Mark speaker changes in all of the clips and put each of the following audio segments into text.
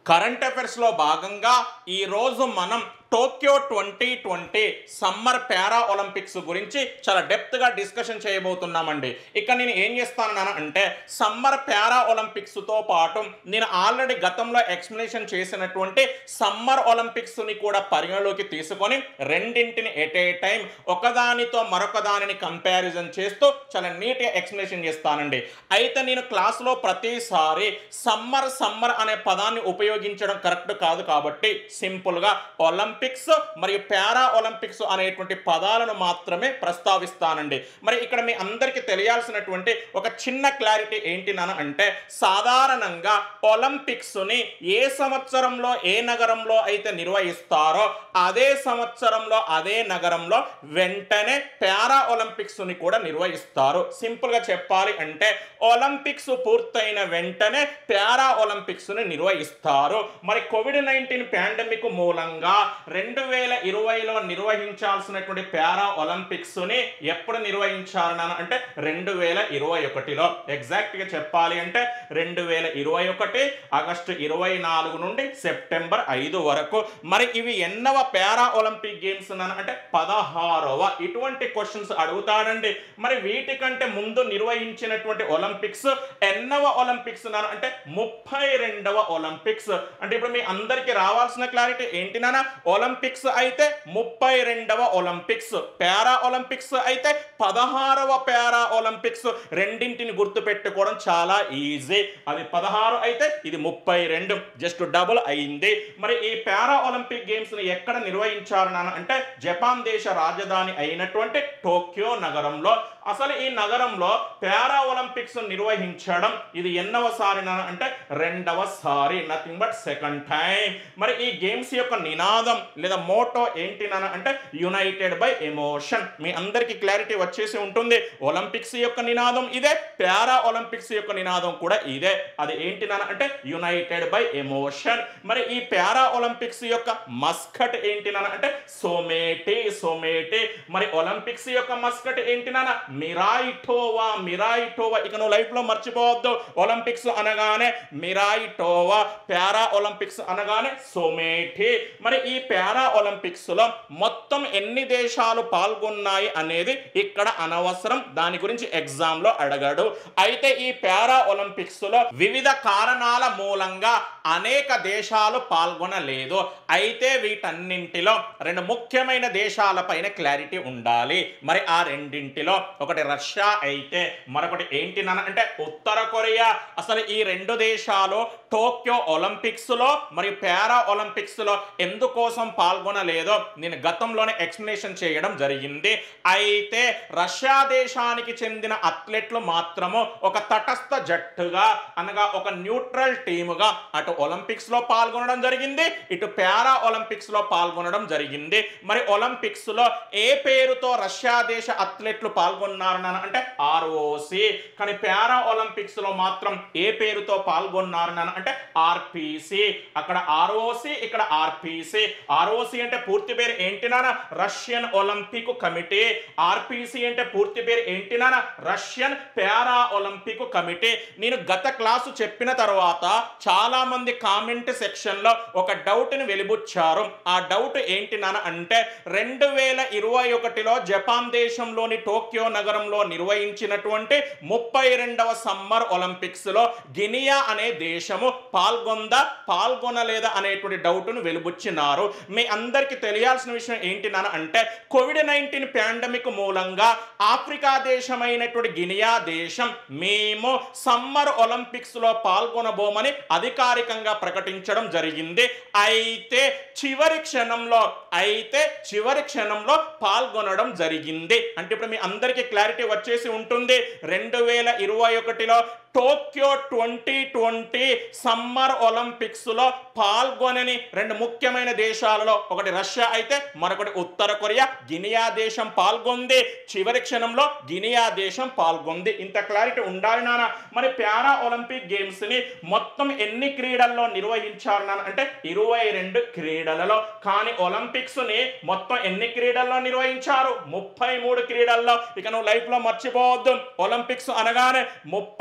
Speaker 1: Current అఫైర్స్లో భాగంగా ఈరోజు మనం Tokyo twenty twenty summer para Olympics గురించి చాలా డెప్త్గా డిస్కషన్ చేయబోతున్నామండి ఇక నేను ఏం చేస్తాను అంటే సమ్మర్ పారా ఒలింపిక్స్తో పాటు నేను ఆల్రెడీ గతంలో ఎక్స్ప్లెనేషన్ చేసినటువంటి సమ్మర్ ఒలింపిక్స్ని కూడా పరిగణలోకి తీసుకొని రెండింటిని ఎట్ ఏ టైం ఒకదానితో మరొక దానిని కంపారిజన్ చేస్తూ చాలా నీట్గా ఎక్స్ప్లెనేషన్ చేస్తానండి అయితే నేను క్లాస్లో ప్రతిసారి సమ్మర్ సమ్మర్ అనే పదాన్ని ఉపయోగించడం కరెక్ట్ కాదు కాబట్టి సింపుల్గా ఒలింపిక్స్ మరియు పారా ఒలింపిక్స్ అనేటువంటి పదాలను మాత్రమే ప్రస్తావిస్తానండి మరి ఇక్కడ మీ అందరికీ తెలియాల్సినటువంటి ఒక చిన్న క్లారిటీ ఏంటి నాన్న అంటే సాధారణంగా ఒలింపిక్స్ని ఏ సంవత్సరంలో ఏ నగరంలో అయితే నిర్వహిస్తారో అదే సంవత్సరంలో అదే నగరంలో వెంటనే పారా ఒలింపిక్స్ని కూడా నిర్వహిస్తారు సింపుల్గా చెప్పాలి అంటే ఒలింపిక్స్ పూర్తయిన వెంటనే పారా ఒలింపిక్స్ని నిర్వహిస్తారు మరి కోవిడ్ నైన్టీన్ పాండమిక్ మూలంగా రెండు వేల ఇరవైలో నిర్వహించాల్సినటువంటి పారా ఒలింపిక్స్ని ఎప్పుడు నిర్వహించారు నాన్న అంటే రెండు వేల ఇరవై ఒకటిలో ఎగ్జాక్ట్గా చెప్పాలి అంటే రెండు వేల ఇరవై ఒకటి ఆగస్టు ఇరవై నాలుగు నుండి సెప్టెంబర్ ఐదు వరకు మరి ఇవి ఎన్నవ పారా ఒలింపిక్ గేమ్స్ నాన్న అంటే పదహారవ ఇటువంటి క్వశ్చన్స్ అడుగుతాడండి మరి వీటికంటే ముందు నిర్వహించినటువంటి ఒలింపిక్స్ ఎన్నవ ఒలింపిక్స్ నాన్న అంటే ముప్పై రెండవ ఒలింపిక్స్ అంటే ఇప్పుడు మీ అందరికీ రావాల్సిన క్లారిటీ ఏంటి నాన్న ఒలింపిక్స్ అయితే ముప్పై రెండవ ఒలింపిక్స్ పారా ఒలింపిక్స్ అయితే పదహారవ పారా ఒలింపిక్స్ రెండింటిని గుర్తుపెట్టుకోవడం చాలా ఈజీ అది పదహారు అయితే ఇది ముప్పై రెండు జస్ట్ డబుల్ అయింది మరి ఈ పారా ఒలింపిక్ గేమ్స్ ని ఎక్కడ నిర్వహించారు నాన్న అంటే జపాన్ దేశ రాజధాని అయినటువంటి టోక్యో నగరంలో అసలు ఈ నగరంలో పారా ఒలింపిక్స్ నిర్వహించడం ఇది ఎన్నవసారి నాన్న అంటే రెండవసారి నథింగ్ బట్ సెకండ్ టైం మరి ఈ గేమ్స్ యొక్క నినాదం లేదా మోటో ఏంటి నాన్న అంటే యునైటెడ్ బై ఎమోషన్ మీ అందరికీ క్లారిటీ వచ్చేసి ఉంటుంది ఒలింపిక్స్ యొక్క నినాదం ఇదే పారా ఒలింపిక్స్ యొక్క నినాదం కూడా ఇదే అది ఏంటి నాన్న అంటే యునైటెడ్ బై ఎమోషన్ మరి ఈ పారా ఒలింపిక్స్ యొక్క మస్కట్ ఏంటి నాన్న అంటే సోమేటి సోమేటి మరి ఒలింపిక్స్ యొక్క మస్కట్ ఏంటి నాన్న మిరాయిటోవా మిరాయిటోవా ఇక నువ్వు లైఫ్ లో మర్చిపోవద్దు ఒలింపిక్స్ అనగానే మిరాయిటోవా పారా ఒలింపిక్స్ అనగానే సోమేటి మరి ఈ పారా ఒలింపిక్స్ లో మొత్తం ఎన్ని దేశాలు పాల్గొన్నాయి అనేది ఇక్కడ అనవసరం దాని గురించి ఎగ్జామ్ లో అడగాడు అయితే ఈ పారా ఒలింపిక్స్ లో వివిధ కారణాల మూలంగా అనేక దేశాలు పాల్గొనలేదు అయితే వీటన్నింటిలో రెండు ముఖ్యమైన దేశాలపైన క్లారిటీ ఉండాలి మరి ఆ రెండింటిలో ఒకటి రష్యా అయితే మరొకటి ఏంటి నాన్న అంటే ఉత్తర కొరియా అసలు ఈ రెండు దేశాలు టోక్యో ఒలింపిక్స్ లో మరియు పారా ఒలింపిక్స్ లో ఎందుకోసం పాల్గొనలేదో నేను గతంలోనే ఎక్స్ప్లెనేషన్ చేయడం జరిగింది అయితే రష్యా దేశానికి చెందిన అథ్లెట్లు మాత్రము ఒక తటస్థ జట్టుగా అనగా ఒక న్యూట్రల్ టీముగా అటు ఒలింపిక్స్ లో పాల్గొనడం జరిగింది ఇటు పారా ఒలింపిక్స్ లో పాల్గొనడం జరిగింది మరి ఒలింపిక్స్ లో ఏ పేరుతో రష్యా దేశ అథ్లెట్లు పాల్గొన్నారు నాన్న అంటే ఆర్ఓసి కానీ పారా ఒలింపిక్స్ లో మాత్రం ఏ పేరుతో పాల్గొన్నారు నాన్న అంటే ఆర్పిసి అక్కడ ఆర్ఓసి ఇక్కడ ఆర్పిసి ఆర్ఓసి అంటే పూర్తి పేరు ఏంటి నాన్న రష్యన్ ఒలింపిక్ కమిటీ ఆర్పిసి అంటే పూర్తి పేరు ఏంటి నాన్న రష్యన్ పారా ఒలింపిక్ కమిటీ నేను గత క్లాసు చెప్పిన తర్వాత చాలా మంది కామెంట్ సెక్షన్ లో ఒక డౌట్ ని వెలిబుచ్చారు ఆ డౌట్ ఏంటి నాన్న అంటే రెండు వేల ఇరవై ఒకటిలో జపాన్ దేశంలోని టోక్యో నగరంలో నిర్వహించినటువంటి ముప్పై రెండవ సమ్మర్ ఒలింపిక్స్ లో గినియా అనే దేశము పాల్గొందా పాల్గొనలేదా అనేటువంటి డౌట్ను వెలుబుచ్చినారు మీ అందరికీ తెలియాల్సిన విషయం ఏంటి నాన్న అంటే కోవిడ్ నైన్టీన్ పాండమిక్ మూలంగా ఆఫ్రికా దేశమైనటువంటి గినియా దేశం మేము సమ్మర్ ఒలింపిక్స్ లో పాల్గొనబోమని అధికారికంగా ప్రకటించడం జరిగింది అయితే చివరి క్షణంలో అయితే చివరి క్షణంలో పాల్గొనడం జరిగింది అంటే ఇప్పుడు మీ అందరికీ క్లారిటీ వచ్చేసి ఉంటుంది రెండు వేల ఇరవై ఒకటిలో Tokyo twenty twenty summer Olympics లో పాల్గొనని రెండు ముఖ్యమైన దేశాలలో ఒకటి రష్యా అయితే మరొకటి ఉత్తర కొరియా గినియా దేశం పాల్గొంది చివరి క్షణంలో గినియా దేశం పాల్గొంది ఇంత క్లారిటీ ఉండాలి నాన్న మరి పారా ఒలింపిక్ గేమ్స్ ని మొత్తం ఎన్ని క్రీడల్లో నిర్వహించారు నాన్న అంటే ఇరవై రెండు క్రీడలలో కానీ ఒలింపిక్స్ ని మొత్తం ఎన్ని క్రీడల్లో నిర్వహించారు ముప్పై మూడు క్రీడల్లో ఇక నువ్వు లైఫ్ లో మర్చిపోవద్దు ఒలింపిక్స్ అనగానే ముప్పై మూడు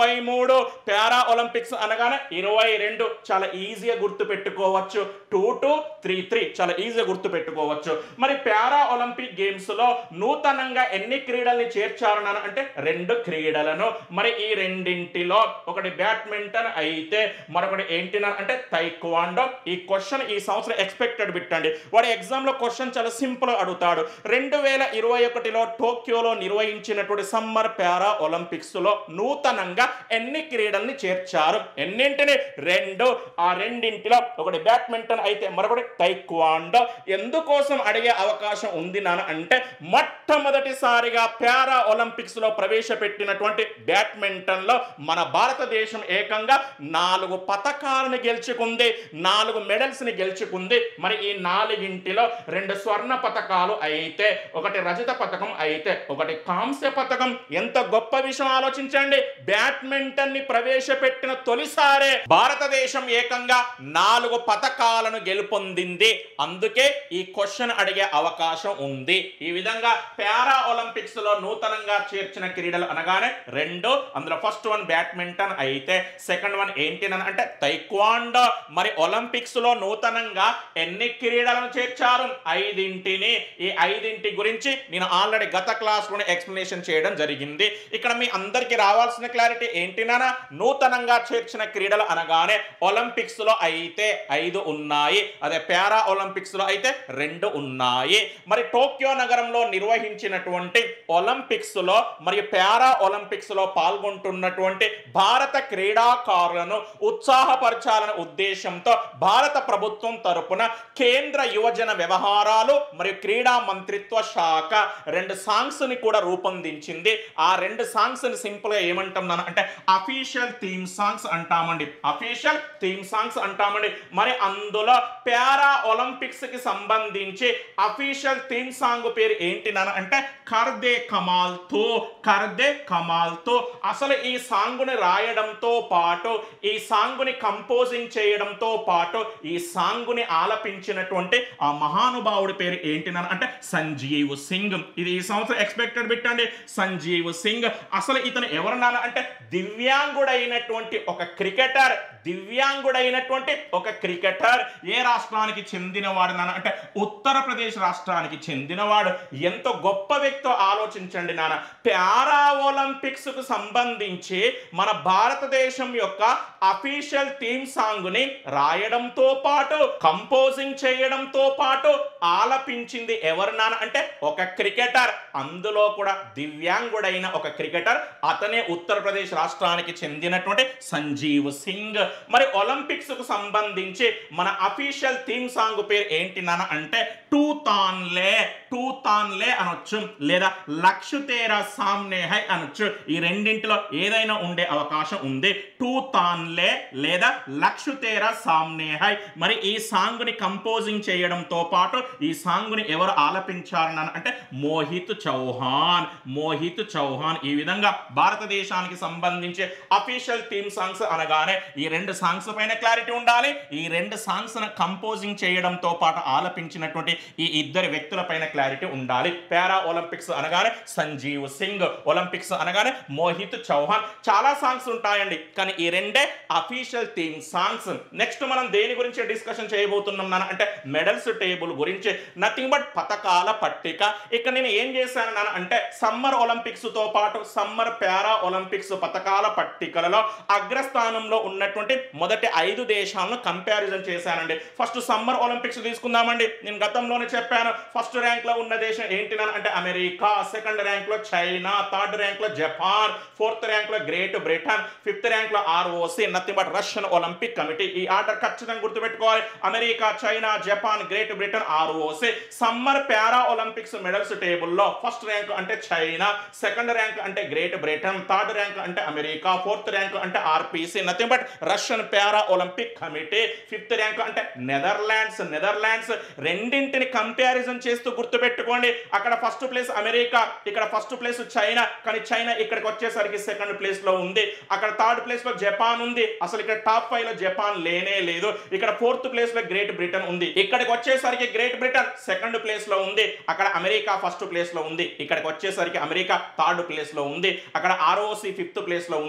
Speaker 1: మూడు పారా ఒలింపిక్స్ అనగానే ఇరవై రెండు చాలా ఈజీగా గుర్తు పెట్టుకోవచ్చు టూ టూ త్రీ త్రీ చాలా ఈజీగా గుర్తు పెట్టుకోవచ్చు మరి పారా ఒలింపిక్ గేమ్స్ లో నూతనంగా ఎన్ని క్రీడల్ని చేర్చారు నాన్న అంటే రెండు క్రీడలను మరి ఈ రెండింటిలో ఒకటి బ్యాడ్మింటన్ అయితే మరొకటి ఏంటి నాన్న అంటే తైక్వాండో ఈ క్వశ్చన్ ఈ సంవత్సరం ఎక్స్పెక్టెడ్ బిట్టండి వాడి ఎగ్జామ్ లో క్వశ్చన్ చాలా సింపుల్ అడుగుతాడు రెండు వేల ఇరవై ఒకటిలో టోక్యోలో నిర్వహించినటువంటి సమ్మర్ పారా ఒలింపిక్స్ లో నూతనంగా ఎన్ని క్రీడల్ని చేర్చారు ఎన్నింటిని రెండు ఆ రెండింటిలో ఒకటి బ్యాడ్మింటన్ అయితే మరొకటి తైక్వాండో ఎందుకోసం అడిగే అవకాశం ఉంది నాన్న అంటే మొట్టమొదటిసారిగా పారా ఒలింపిక్స్ లో ప్రవేశపెట్టినటువంటి బ్యాడ్మింటన్ లో మన భారతదేశం ఏకంగా నాలుగు పథకాలను గెలుచుకుంది నాలుగు మెడల్స్ ని గెలుచుకుంది మరి ఈ నాలుగింటిలో రెండు స్వర్ణ పథకాలు అయితే ఒకటి రజత పథకం అయితే ఒకటి కాంస్య పథకం ఎంత గొప్ప విషయం ఆలోచించండి బ్యాడ్మింటన్ ని ప్రవేశపెట్టిన తొలిసారే భారతదేశం ఏకంగా నాలుగు పథకాలను గెలుపొందింది అందుకే ఈ క్వశ్చన్ అడిగే అవకాశం ఉంది ఈ విధంగా పారా ఒలింపిక్స్ లో నూతనంగా చేర్చిన క్రీడలు అనగానే రెండు అందులో ఫస్ట్ వన్ బ్యాడ్మింటన్ అయితే సెకండ్ వన్ ఏంటి అని అంటే తైక్వాండో మరి ఒలింపిక్స్ లో నూతనంగా ఎన్ని క్రీడలను చేర్చారు ఐదింటిని ఈ ఐదింటి గురించి నేను ఆల్రెడీ గత క్లాస్ లోనే ఎక్స్ప్లెనేషన్ చేయడం జరిగింది ఇక్కడ మీ అందరికీ రావాల్సిన క్లారిటీ ఏంటినా నూతనంగా చేర్చిన క్రీడలు అనగానే ఒలింపిక్స్ లో అయితే ఐదు ఉన్నాయి అదే పారా ఒలింపిక్స్ లో అయితే రెండు ఉన్నాయి మరి టోక్యో నగరంలో నిర్వహించినటువంటి ఒలింపిక్స్ లో మరియు పారా ఒలింపిక్స్ లో పాల్గొంటున్నటువంటి భారత క్రీడాకారులను ఉత్సాహపరచాలనే ఉద్దేశంతో భారత ప్రభుత్వం తరపున కేంద్ర యువజన వ్యవహారాలు మరియు క్రీడా మంత్రిత్వ శాఖ రెండు సాంగ్స్ ని కూడా రూపొందించింది ఆ రెండు సాంగ్స్ ని సింపుల్ గా ఏమంటాం నాన్న అంటే అఫీషియల్ థీమ్ సాంగ్స్ అంటామండి అఫీషియల్ థీమ్ సాంగ్స్ అంటామండి మరి అందులో పారా ఒలింపిక్స్ కి సంబంధించి అఫీషియల్ థీమ్ సాంగ్ పేరు ఏంటి నాన్న అంటే కర్దే కమాల్ తో కర్దే కమాల్ తో అసలు ఈ సాంగుని రాయడంతో పాటు ఈ సాంగుని కంపోజింగ్ చేయడంతో పాటు ఈ సాంగుని ఆలపించినటువంటి ఆ మహానుభావుడి పేరు ఏంటి నాన్న అంటే సంజీవ్ సింగ్ ఇది ఈ సంవత్సరం ఎక్స్పెక్టెడ్ పెట్టండి సంజీవ్ సింగ్ అసలు ఇతను ఎవరు నాన్న అంటే దివ్యాంగుడైనటువంటి ఒక క్రికెటర్ దివ్యాంగుడైనటువంటి ఒక క్రికెటర్ ఏ రాష్ట్రానికి చెందినవాడు నాన్న అంటే ఉత్తరప్రదేశ్ రాష్ట్రానికి చెందినవాడు ఎంత గొప్ప వ్యక్తో ఆలోచించండి నాన్న పారా ఒలింపిక్స్ కు సంబంధించి మన భారతదేశం యొక్క అఫీషియల్ థీమ్ సాంగ్ ని రాయడంతో పాటు కంపోజింగ్ చేయడంతో పాటు ఆలపించింది ఎవరు నాన్న అంటే ఒక క్రికెటర్ అందులో కూడా దివ్యాంగుడైన ఒక క్రికెటర్ అతనే ఉత్తరప్రదేశ్ రాష్ట్రానికి చెందినటువంటి సంజీవ్ సింగ్ మరి ఒలింపిక్స్ కు సంబంధించి మన అఫీషియల్ థీమ్ సాంగ్ పేరు ఏంటి నాన్న అంటే టూ తాన్లే టూ తాన్లే అనొచ్చు లేదా లక్ష తేరా సామ్నే హై అనొచ్చు ఈ రెండింటిలో ఏదైనా ఉండే అవకాశం ఉంది టూ తాన్లే లేదా లక్ష తేరా సామ్నే హై మరి ఈ సాంగ్ ని కంపోజింగ్ చేయడంతో పాటు ఈ సాంగ్ ని ఎవరు ఆలపించారు నాన్న అంటే మోహిత్ చౌహాన్ మోహిత్ చౌహాన్ ఈ విధంగా భారతదేశానికి సంబంధించి అఫీషియల్ థీమ్ సాంగ్స్ అనగానే ఈ రెండు సాంగ్స్ పైన క్లారిటీ ఉండాలి ఈ రెండు సాంగ్స్ కంపోజింగ్ చేయడంతో పాటు ఆలపించినటువంటి ఈ ఇద్దరు వ్యక్తుల పైన క్లారిటీ ఉండాలి పారా ఒలింపిక్స్ అనగానే సంజీవ్ సింగ్ ఒలింపిక్స్ అనగానే మోహిత్ చౌహాన్ చాలా సాంగ్స్ ఉంటాయండి కానీ ఈ రెండే అఫీషియల్ థీమ్ సాంగ్స్ నెక్స్ట్ మనం దేని గురించి డిస్కషన్ చేయబోతున్నాం నాన్న అంటే మెడల్స్ టేబుల్ గురించి నథింగ్ బట్ పథకాల పట్టిక ఇక్కడ నేను ఏం చేశాను నాన్న అంటే సమ్మర్ ఒలింపిక్స్ తో పాటు సమ్మర్ పారా ఒలింపిక్స్ పథకాల పట్టికలలో అగ్రస్థానంలో ఉన్నటువంటి మొదటి ఐదు దేశాలను కంపారిజన్ చేశానండి ఫస్ట్ సమ్మర్ ఒలింపిక్స్ తీసుకుందామండి నేను గతంలోనే చెప్పాను ఫస్ట్ ర్యాంక్ లో ఉన్న దేశం ఏంటి నాన్న అంటే అమెరికా సెకండ్ ర్యాంక్ లో చైనా థర్డ్ ర్యాంక్ లో జపాన్ ఫోర్త్ ర్యాంక్ లో గ్రేట్ బ్రిటన్ ఫిఫ్త్ ర్యాంక్ లో ROC nothing but Russian Olympic committee ఈ ఆర్డర్ ఖచ్చితంగా గుర్తుపెట్టుకోవాలి America China Japan Great Britain ROC summer para Olympics medals టేబుల్లో ఫస్ట్ ర్యాంక్ అంటే China second rank అంటే Great Britain third rank అంటే America fourth rank అంటే RPC nothing but Russian para Olympic committee fifth rank అంటే Netherlands Netherlands రెండింటిని comparison చేస్తూ గుర్తుపెట్టుకోండి అక్కడ ఫస్ట్ ప్లేస్ అమెరికా ఇక్కడ ఫస్ట్ ప్లేస్ చైనా కానీ చైనా ఇక్కడికి వచ్చేసరికి సెకండ్ ప్లేస్ లో ఉంది అక్కడ థర్డ్ ప్లేస్ లో జపాన్ ఉంది అసలు ఇక్కడ టాప్ ఫైవ్ లో జపాన్ లేనే లేదు ఇక్కడ ఫోర్త్ ప్లేస్ లో గ్రేట్ బ్రిటన్ ఉంది ఇక్కడికి వచ్చేసరికి గ్రేట్ బ్రిటన్ సెకండ్ ప్లేస్ లో ఉంది అక్కడ అమెరికా ఫస్ట్ ప్లేస్ లో ఉంది ఇక్కడికి వచ్చేసరికి అమెరికా థర్డ్ ప్లేస్ లో ఉంది అక్కడ ఆర్ఓసి ఫిఫ్త్ ప్లేస్ లో ఉంది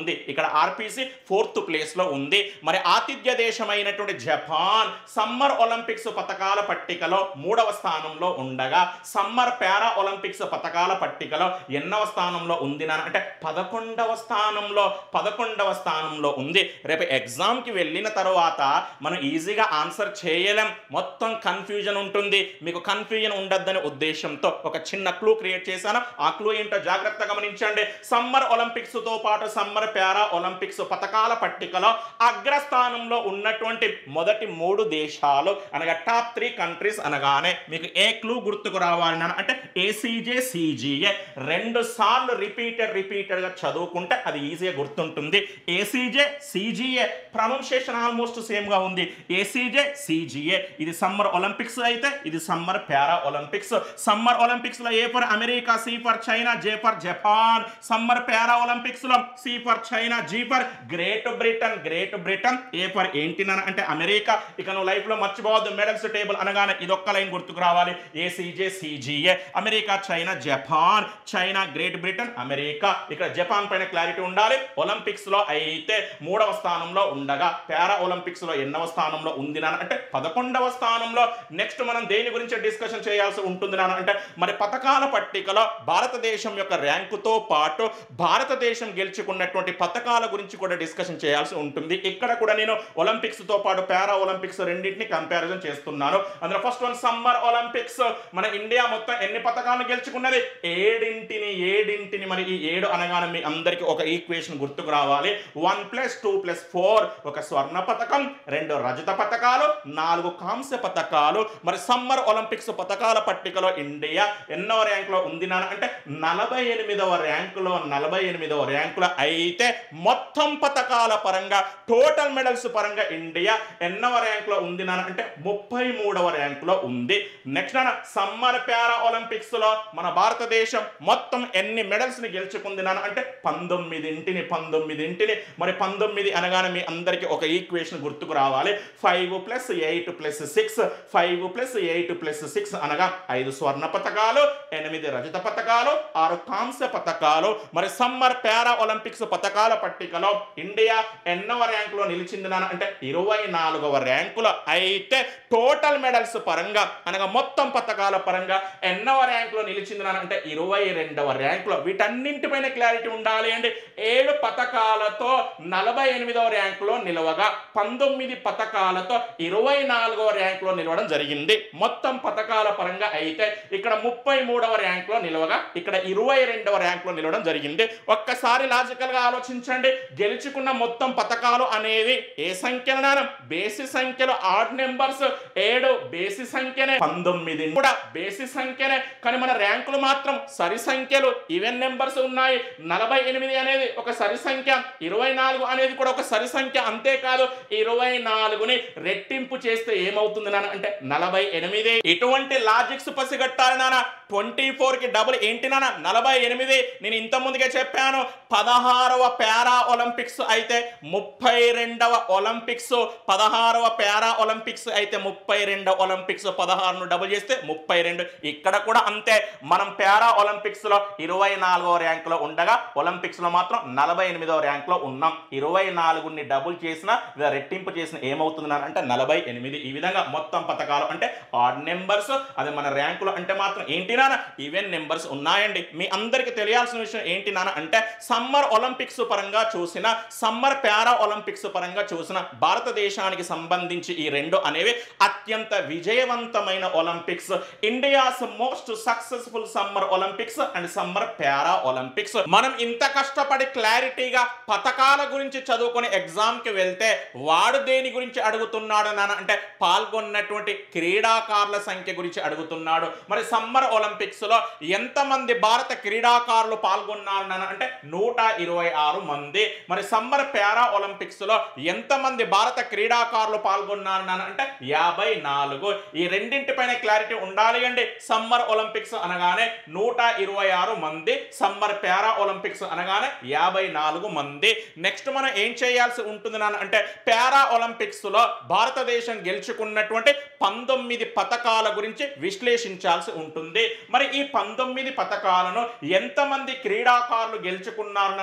Speaker 1: ఉంది ఇక్కడ ఆర్పిసి ఫోర్త్ ప్లేస్ లో ఉంది మరి ఆతిథ్య దేశమైనటువంటి జపాన్ సమ్మర్ ఒలింపిక్స్ పథకాల పట్టికలో మూడవ స్థానంలో ఉండగా సమ్మర్ పారా ఒలింపిక్స్ పథకాల పట్టికలో ఎన్నవ స్థానంలో ఉంది నాన్న అంటే పదకొండవ స్థానంలో పదకొండవ స్థానంలో ఉంది రేపు ఎగ్జామ్కి వెళ్ళిన తర్వాత మనం ఈజీగా ఆన్సర్ చేయలేం మొత్తం కన్ఫ్యూజన్ ఉంటుంది మీకు కన్ఫ్యూజన్ ఉండొద్దనే ఉద్దేశంతో ఒక చిన్న క్లూ క్రియేట్ చేశాను ఆ క్లూ ఏంటో జాగ్రత్తగా గమనించండి సమ్మర్ ఒలింపిక్స్ తో పాటు సమ్మర్ పారా ఒలింపిక్స్ పథకాల పట్టికలో అగ్రస్థానంలో ఉన్నటువంటి మొదటి మూడు దేశాలు అనగా టాప్ త్రీ కంట్రీస్ అనగానే మీకు ఏ క్లూ గుర్తుకు రావాలి నాన్న అంటే ఏసీజే సిజిఏ రెండు సార్లు రిపీటెడ్ రిపీటెడ్ గా చదువుకుంటే అది ఈజీగా గుర్తుంటుంది ACJ CGA pronunciation almost same గా ఉంది ఏసీజే సిజిఏ ఇది సమ్మర్ ఒలింపిక్స్ అయితే ఇది summer para Olympics summer Olympics లో A for America C for China J for Japan summer para Olympics లో C for China G for Great Britain Great Britain A for ఏంటి నాన్న అంటే America ఇక నువ్వు life లో మర్చిపోవద్దు మెడల్స్ టేబుల్ అనగానే ఇదొక్క లైన్ గుర్తుకు రావాలి ACJ CGA America China Japan China Great Britain America ఇక్కడ జపాన్ పైన క్లారిటీ ఉండాలి ఒలింపిక్స్ లో అయితే మూడవ స్థానంలో ఉండగా పారా ఒలింపిక్స్ లో ఎన్నవ స్థానంలో ఉంది నాన్న అంటే పదకొండవ స్థానంలో నెక్స్ట్ మనం దేని గురించి డిస్కషన్ చేయాల్సి ఉంటుంది నాన్న అంటే మరి పథకాల పట్టికలో భారతదేశం యొక్క ర్యాంకుతో పాటు భారతదేశం గెలుచుకున్నటువంటి పథకాల గురించి కూడా డిస్కషన్ చేయాల్సి ఉంటుంది ఇక్కడ కూడా నేను ఒలింపిక్స్ తో పాటు పారా ఒలింపిక్స్ రెండింటిని కంపారిజన్ చేస్తున్నాను అందులో ఫస్ట్ వన్ సమ్మర్ ఒలింపిక్స్ మన ఇండియా మొత్తం ఎన్ని పథకాలను గెలుచుకున్నది ఏడింటిని ఏడింటిని మరి ఈ ఏడు అనగానే మీ అందరికీ ఒక ఈక్వేషన్ గుర్తుకు రావాలి one plus two plus four ఒక స్వర్ణ పథకం రెండు రజత పథకాలు నాలుగు కాంస్య పథకాలు మరి సమ్మర్ ఒలింపిక్స్ పథకాల పట్టికలో ఇండియా ఎన్నో ర్యాంకులో ఉంది నాన్న అంటే నలభై ఎనిమిదవ ర్యాంకులో నలభై ఎనిమిదవ ర్యాంకులో అయితే మొత్తం పథకాల పరంగా టోటల్ మెడల్స్ పరంగా ఇండియా ఎన్నవ ర్యాంకులో ఉంది నాన్న అంటే ముప్పై మూడవ ర్యాంకులో ఉంది నెక్స్ట్ నాన్న సమ్మర్ పారా ఒలింపిక్స్ లో మన భారతదేశం మొత్తం ఎన్ని మెడల్స్ ని గెలుచుకుంది నాన్న అంటే పంతొమ్మిదింటిని పంతొమ్మిదింటిని మరి పంతొమ్మిది అనగానే మీ అందరికీ ఒక ఈక్వేషన్ గుర్తుకు రావాలి five plus eight plus six five plus eight plus six అనగా ఐదు స్వర్ణ పథకాలు ఎనిమిది రజత పథకాలు ఆరు కాంస్య పథకాలు మరి సమ్మర్ పారా ఒలింపిక్స్ పథకాల పట్టికలో ఇండియా ఎన్నవ ర్యాంకులో నిలిచింది నాన్న అంటే ఇరవై నాలుగవ ర్యాంకులో అయితే టోటల్ మెడల్స్ పరంగా అనగా మొత్తం పథకాల పరంగా ఎన్నవ ర్యాంకులో నిలిచింది నాన్న అంటే ఇరవై రెండవ ర్యాంకులో వీటన్నింటిపైన క్లారిటీ ఉండాలి అండి ఏడు పథకాలతో నలభై ఎనిమిదవ ర్యాంకులో నిలవగా పంతొమ్మిది పథకాలతో ఇరవై నాలుగవ ర్యాంకులో నిలవడం జరిగింది మొత్తం పథకాల పరంగా అయితే ఇక్కడ ముప్పై మూడవ ర్యాంకులో నిలవగా ఇక్కడ ఇరవై రెండవ ర్యాంకులో నిలవడం జరిగింది ఒక్కసారి లాజికల్ గా ఆలోచించండి గెలుచుకున్న మొత్తం పథకాలు అనేవి ఏ సంఖ్యలు నాన్న బేసి సంఖ్యలు ఆడ్ నెంబర్స్ ఏడు బేసి సంఖ్యనే పంతొమ్మిది కూడా బేసి సంఖ్యనే కానీ మన ర్యాంకులు మాత్రం సరి సంఖ్యలు ఈవెన్ నెంబర్స్ ఉన్నాయి నలభై ఎనిమిది అనేది ఒక సరి సంఖ్య ఇరవై నాలుగు అనేది కూడా ఒక సరి సంఖ్య అంతేకాదు ఇరవై నాలుగుని రెట్టింపు చేస్తే ఏమవుతుంది నాన్న అంటే నలభై ఎనిమిది ఇటువంటి లాజిక్స్ పసిగట్టాలి నాన్న ట్వంటీ ఫోర్ కి డబుల్ ఏంటి నాన్న నలభై ఎనిమిది నేను ఇంత ముందుగా చెప్పాను పదహారవ పారా ఒలింపిక్స్ అయితే ముప్పై రెండవ ఒలింపిక్స్ పదహారవ పారా ఒలింపిక్స్ అయితే ముప్పై రెండవ ఒలింపిక్స్ పదహారును డబుల్ చేస్తే ముప్పై రెండు ఇక్కడ కూడా అంతే మనం పారా ఒలింపిక్స్ లో ఇరవై నాలుగవ ర్యాంకులో ఉండగా ఒలింపిక్స్ లో మాత్రం నలభై ఎనిమిదవ ర్యాంకులో ఉన్నాం ఇరవై నాలుగుని డబుల్ చేసిన లేదా రెట్టింపు చేసిన ఏమవుతుంది నాన్న అంటే నలభై ఎనిమిది ఈ విధంగా మొత్తం పథకాలు అంటే ఆడ్ నెంబర్స్ అది మన ర్యాంకులు అంటే మాత్రం ఏంటి నాన్న ఈవెన్ నెంబర్స్ ఉన్నాయండి మీ అందరికీ తెలియాల్సిన విషయం ఏంటి నాన్న అంటే సమ్మర్ ఒలింపిక్స్ పరంగా చూసిన సమ్మర్ పారా ఒలింపిక్స్ పరంగా చూసిన భారతదేశానికి సంబంధించి ఈ రెండు అనేవి అత్యంత విజయవంతమైన Olympics India's most successful summer Olympics and summer para Olympics మనం ఇంత కష్టపడి క్లారిటీగా పథకాల గురించి చదువుకొని ఎగ్జామ్ కి వెళ్తే వాడు దేని గురించి అడుగుతున్నాడు నాన్న అంటే పాల్గొన్నటువంటి క్రీడాకారుల సంఖ్య గురించి అడుగుతున్నాడు మరి సమ్మర్ ఒలింపిక్స్ లో ఎంతమంది భారత క్రీడాకారులు పాల్గొన్నారు నాన్న అంటే నూట ఇరవై ఆరు మంది మరి సమ్మర్ పారా ఒలింపిక్స్ లో ఎంతమంది భారత క్రీడాకారులు పాల్గొన్నారు నాన్న అంటే యాభై నాలుగు ఈ రెండింటిపైన క్లారిటీ ఉండాలి అండి సమ్మర్ ఒలింపిక్స్ అనగానే నూట ఇరవై ఆరు మంది సమ్మర్ పారా ఒలింపిక్స్ అనగానే యాభై నాలుగు మంది నెక్స్ట్ మనం ఏం చేయాల్సి ఉంటుంది నాన్న అంటే పారా ఒలింపిక్స్ లో భారతదేశం గెలుచుకున్నటువంటి పంతొమ్మిది పథకాల గురించి విశ్లేషించాల్సి ఉంటుంది మరి ఈ పంతొమ్మిది పథకాలను ఎంతమంది క్రీడాకారులు గెలుచుకున్నారు నాన్న అంటే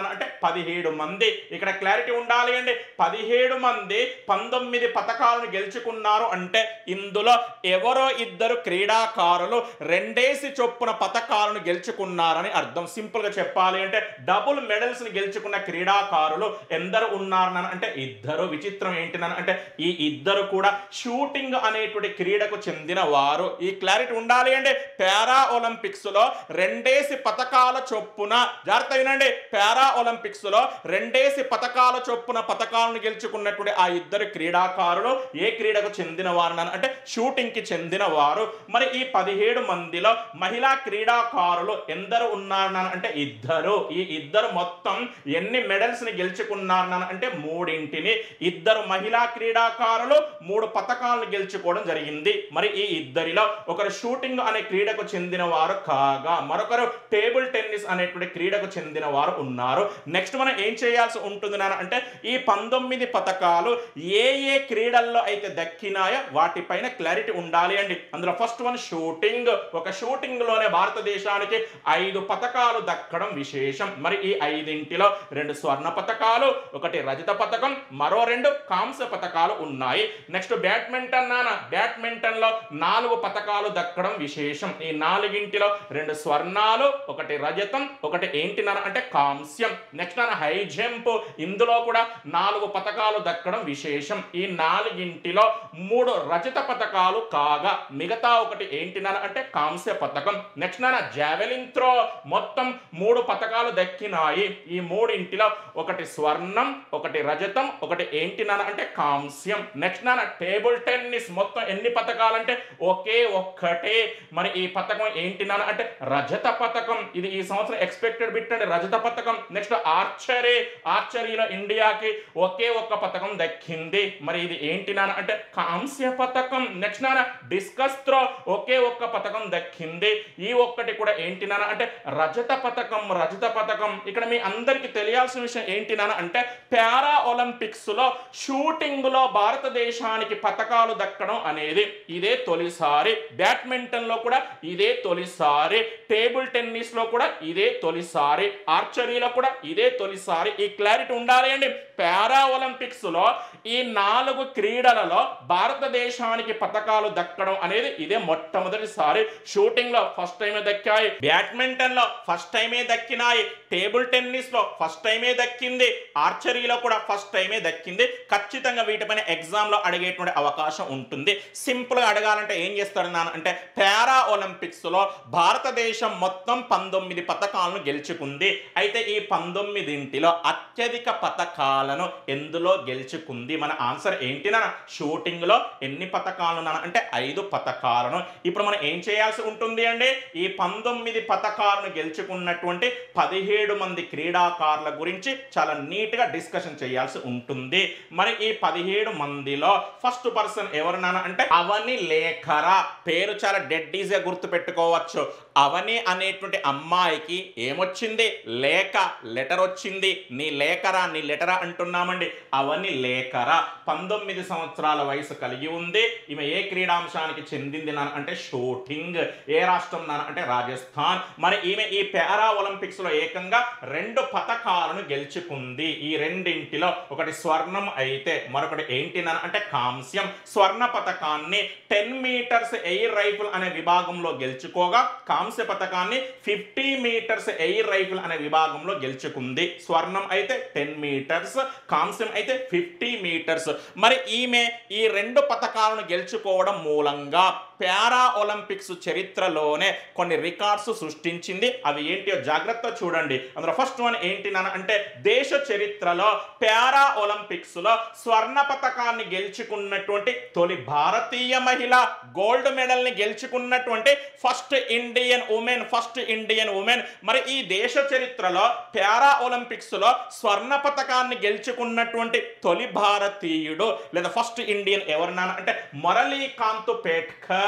Speaker 1: పదిహేడు మంది ఇక్కడ క్లారిటీ ఉండాలి అండి పదిహేడు మంది పంతొమ్మిది పథకాలను గెలుచుకున్నారు అంటే ఇందులో ఎవరో ఇద్దరు క్రీడాకారులు రెండేసి చొప్పున పథకాలను గెలుచుకున్నారని అర్థం సింపుల్ గా చెప్పాలి అంటే డబుల్ మెడల్స్ ని గెలుచుకున్న క్రీడాకారులు ఎందరు ఉన్నారని అంటే ఇద్దరు విచిత్రం ఏంటినని అంటే ఈ ఇద్దరు కూడా షూటింగ్ అనేటువంటి క్రీడకు చెందిన వారు ఈ క్లారిటీ ఉండాలి అంటే పారా ఒలింపిక్స్ లో రెండేసి పథకాల చొప్పున జాగ్రత్త వినండి పారా ఒలింపిక్స్ లో రెండేసి పథకాల చొప్పున పథకాలను గెలుచుకున్నటువంటి ఆ ఇద్దరు క్రీడాకారులు ఏ క్రీడకు చెందిన వారు అంటే షూటింగ్ కి చెందిన వారు మరి ఈ పదిహేడు మందిలో మహిళా క్రీడాకారులు ఎందరు ఉన్నారు అంటే ఇద్దరు ఈ ఇద్దరు మొత్తం ఎన్ని మెడల్స్ ని గెలుచుకున్నారు అంటే మూడింటిని ఇద్దరు మహిళా క్రీడాకారులు మూడు పథకాలను గెలుచుకోవడం జరిగింది మరి ఈ ఇద్దరిలో ఒకరు షూటింగ్ అనే క్రీడకు చెందిన వారు కాగా మరొకరు టేబుల్ టెన్నిస్ అనేటువంటి క్రీడకు చెందిన వారు ఉన్నారు నెక్స్ట్ మనం ఏం చేయాల్సి ఉంటుంది నాన్న అంటే ఈ పంతొమ్మిది పథకాలు ఏ ఏ క్రీడల్లో అయితే దక్కినాయో వాటిపైన క్లారిటీ ఉండాలి అండి అందులో ఫస్ట్ వన్ షూటింగ్ ఒక షూటింగ్ లోనే భారతదేశానికి ఐదు పథకాలు దక్కడం విశేషం మరి ఈ ఐదింటిలో రెండు స్వర్ణ పథకాలు ఒకటి రజత పథకం మరో రెండు కాంస్య పథకాలు ఉన్నాయి నెక్స్ట్ బ్యాడ్మింటన్ నాన్న బ్యాడ్మింటన్ లో నాలుగు పథకాలు దక్కడం విశేషం ఈ నాలుగింటిలో రెండు స్వర్ణాలు ఒకటి రజతం ఒకటి ఏంటి నాన్న అంటే కాంస్యం నెక్స్ట్ నాన్న హై జంప్ ఇందులో కూడా నాలుగు పథకాలు దక్కడం విశేషం ఈ నాలుగింటిలో మూడు రజత పథకాలు కాగా మిగతా ఒకటి ఏంటి నాన్న అంటే కాంస్య పథకం నెక్స్ట్ నాన్న జావెలిన్ త్రో మొత్తం మూడు పథకాలు దక్కినాయి ఈ మూడింటిలో ఒకటి స్వర్ణం ఒకటి రజతం ఒకటి ఏంటి నాన్న అంటే కాంస్యం నెక్స్ట్ నాన్న టేబుల్ టెన్నిస్ మొత్తం ఎన్ని పథకాలు అంటే ఒకే ఒక్కటే మరి ఈ పథకం ఏంటి నాన్న అంటే రజత పథకం ఇది ఈ సంవత్సరం ఎక్స్పెక్టెడ్ బిట్ అంటే రజత పథకం నెక్స్ట్ ఆర్చరీ ఆర్చరీలో ఇండియాకి ఒకే ఒక్క పథకం దక్కింది మరి ఇది ఏంటి నాన్న అంటే కాంస్య పథకం నెక్స్ట్ నాన్న డిస్కస్ త్రో ఒకే ఒక్క పథకం దక్కింది ఈ ఒక్కటి కూడా ఏంటి నాన్న అంటే రజత పథకం రజత పథకం ఇక్కడ మీ అందరికి తెలియాల్సిన విషయం ఏంటి నాన్న అంటే పారా ఒలింపిక్స్ లో షూటింగ్ లో భారతదేశానికి పథకాలు దక్కడం అనేది ఇదే తొలిసారి బ్యాడ్మింటన్ లో కూడా ఇదే తొలిసారి టేబుల్ టెన్నిస్ లో కూడా ఇదే తొలిసారి ఆర్చరీలో కూడా ఇదే తొలిసారి ఈ క్లారిటీ ఉండాలి అండి పారా ఒలింపిక్స్ లో ఈ నాలుగు క్రీడలలో భారతదేశానికి పథకాలు దక్కడం అనేది ఇదే మొట్టమొదటిసారి షూటింగ్ లో ఫస్ట్ టైమే దక్కాయి బ్యాడ్మింటన్ లో ఫస్ట్ టైమే దక్కినాయి టేబుల్ టెన్నిస్ లో ఫస్ట్ టైమే దక్కింది ఆర్చరీలో కూడా ఫస్ట్ టైమే దక్కింది ఖచ్చితంగా వీటిపైన ఎగ్జామ్ లో అడిగేటువంటి అవకాశం ఉంటుంది సింపుల్ గా అడగాలంటే ఏం చేస్తాడు నాన్న అంటే పారా ఒలింపిక్స్ లో భారతదేశం మొత్తం పంతొమ్మిది పథకాలను గెలుచుకుంది అయితే ఈ పంతొమ్మిదింటిలో అత్యధిక పథకాలను ఎందులో గెలుచుకుంది మన ఆన్సర్ ఏంటి నాన్న షూటింగ్ లో ఎన్ని పథకాలు నాన్న అంటే ఐదు పథకాలను ఇప్పుడు మనం ఏం చేయాల్సి ఉంటుంది అండి ఈ పంతొమ్మిది పథకాలను గెలుచుకున్నటువంటి పదిహేడు మంది క్రీడాకారుల గురించి చాలా నీట్ గా డిస్కషన్ చేయాల్సి ఉంటుంది మరి ఈ పదిహేడు మందిలో ఫస్ట్ పర్సన్ ఎవరు నాన్న అంటే అవని లేఖరా పేరు చాలా డెడ్ ఈజీగా గుర్తు పెట్టుకోవచ్చు అవని అనేటువంటి అమ్మాయికి ఏమొచ్చింది లేఖ లెటర్ వచ్చింది నీ లేఖరా నీ లెటరా అంటున్నామండి అవని లేఖరా పంతొమ్మిది సంవత్సరాల వయసు కలిగి ఉంది ఈమె ఏ క్రీడాంశానికి చెందింది నాన్న అంటే షూటింగ్ ఏ రాష్ట్రం నాన్న అంటే రాజస్థాన్ మరి ఈమె ఈ పారా ఒలింపిక్స్ లో ఏకంగా రెండు పథకాలను గెలుచుకుంది ఈ రెండింటిలో ఒకటి స్వర్ణం అయితే మరొకటి ఏంటి నాన్న అంటే కాంస్యం స్వర్ణ పథకాన్ని టెన్ మీటర్స్ ఎయిర్ రైఫిల్ అనే విభాగంలో గెలుచుకోగా కాంస్య పథకాన్ని ఫిఫ్టీ మీటర్స్ ఎయిర్ రైఫిల్ అనే విభాగంలో గెలుచుకుంది స్వర్ణం అయితే టెన్ మీటర్స్ కాంస్యం అయితే ఫిఫ్టీ మీటర్స్ మరి ఈమె ఈ రెండు పథకాలను గెలుచుకోవడం మూలంగా పారా ఒలింపిక్స్ చరిత్రలోనే కొన్ని రికార్డ్స్ సృష్టించింది అవి ఏంటో జాగ్రత్త చూడండి అందులో ఫస్ట్ వన్ ఏంటి నాన్న అంటే దేశ చరిత్రలో పారా ఒలింపిక్స్ లో స్వర్ణ పథకాన్ని గెలుచుకున్నటువంటి తొలి భారతీయ మహిళ గోల్డ్ మెడల్ ని గెలుచుకున్నటువంటి first Indian women first Indian women మరి ఈ దేశ చరిత్రలో పారా ఒలింపిక్స్ లో స్వర్ణ పథకాన్ని గెలుచుకున్నటువంటి తొలి భారతీయుడు లేదా ఫస్ట్ ఇండియన్ ఎవరు నాన్న అంటే మురళీకాంత్ పేట్కర్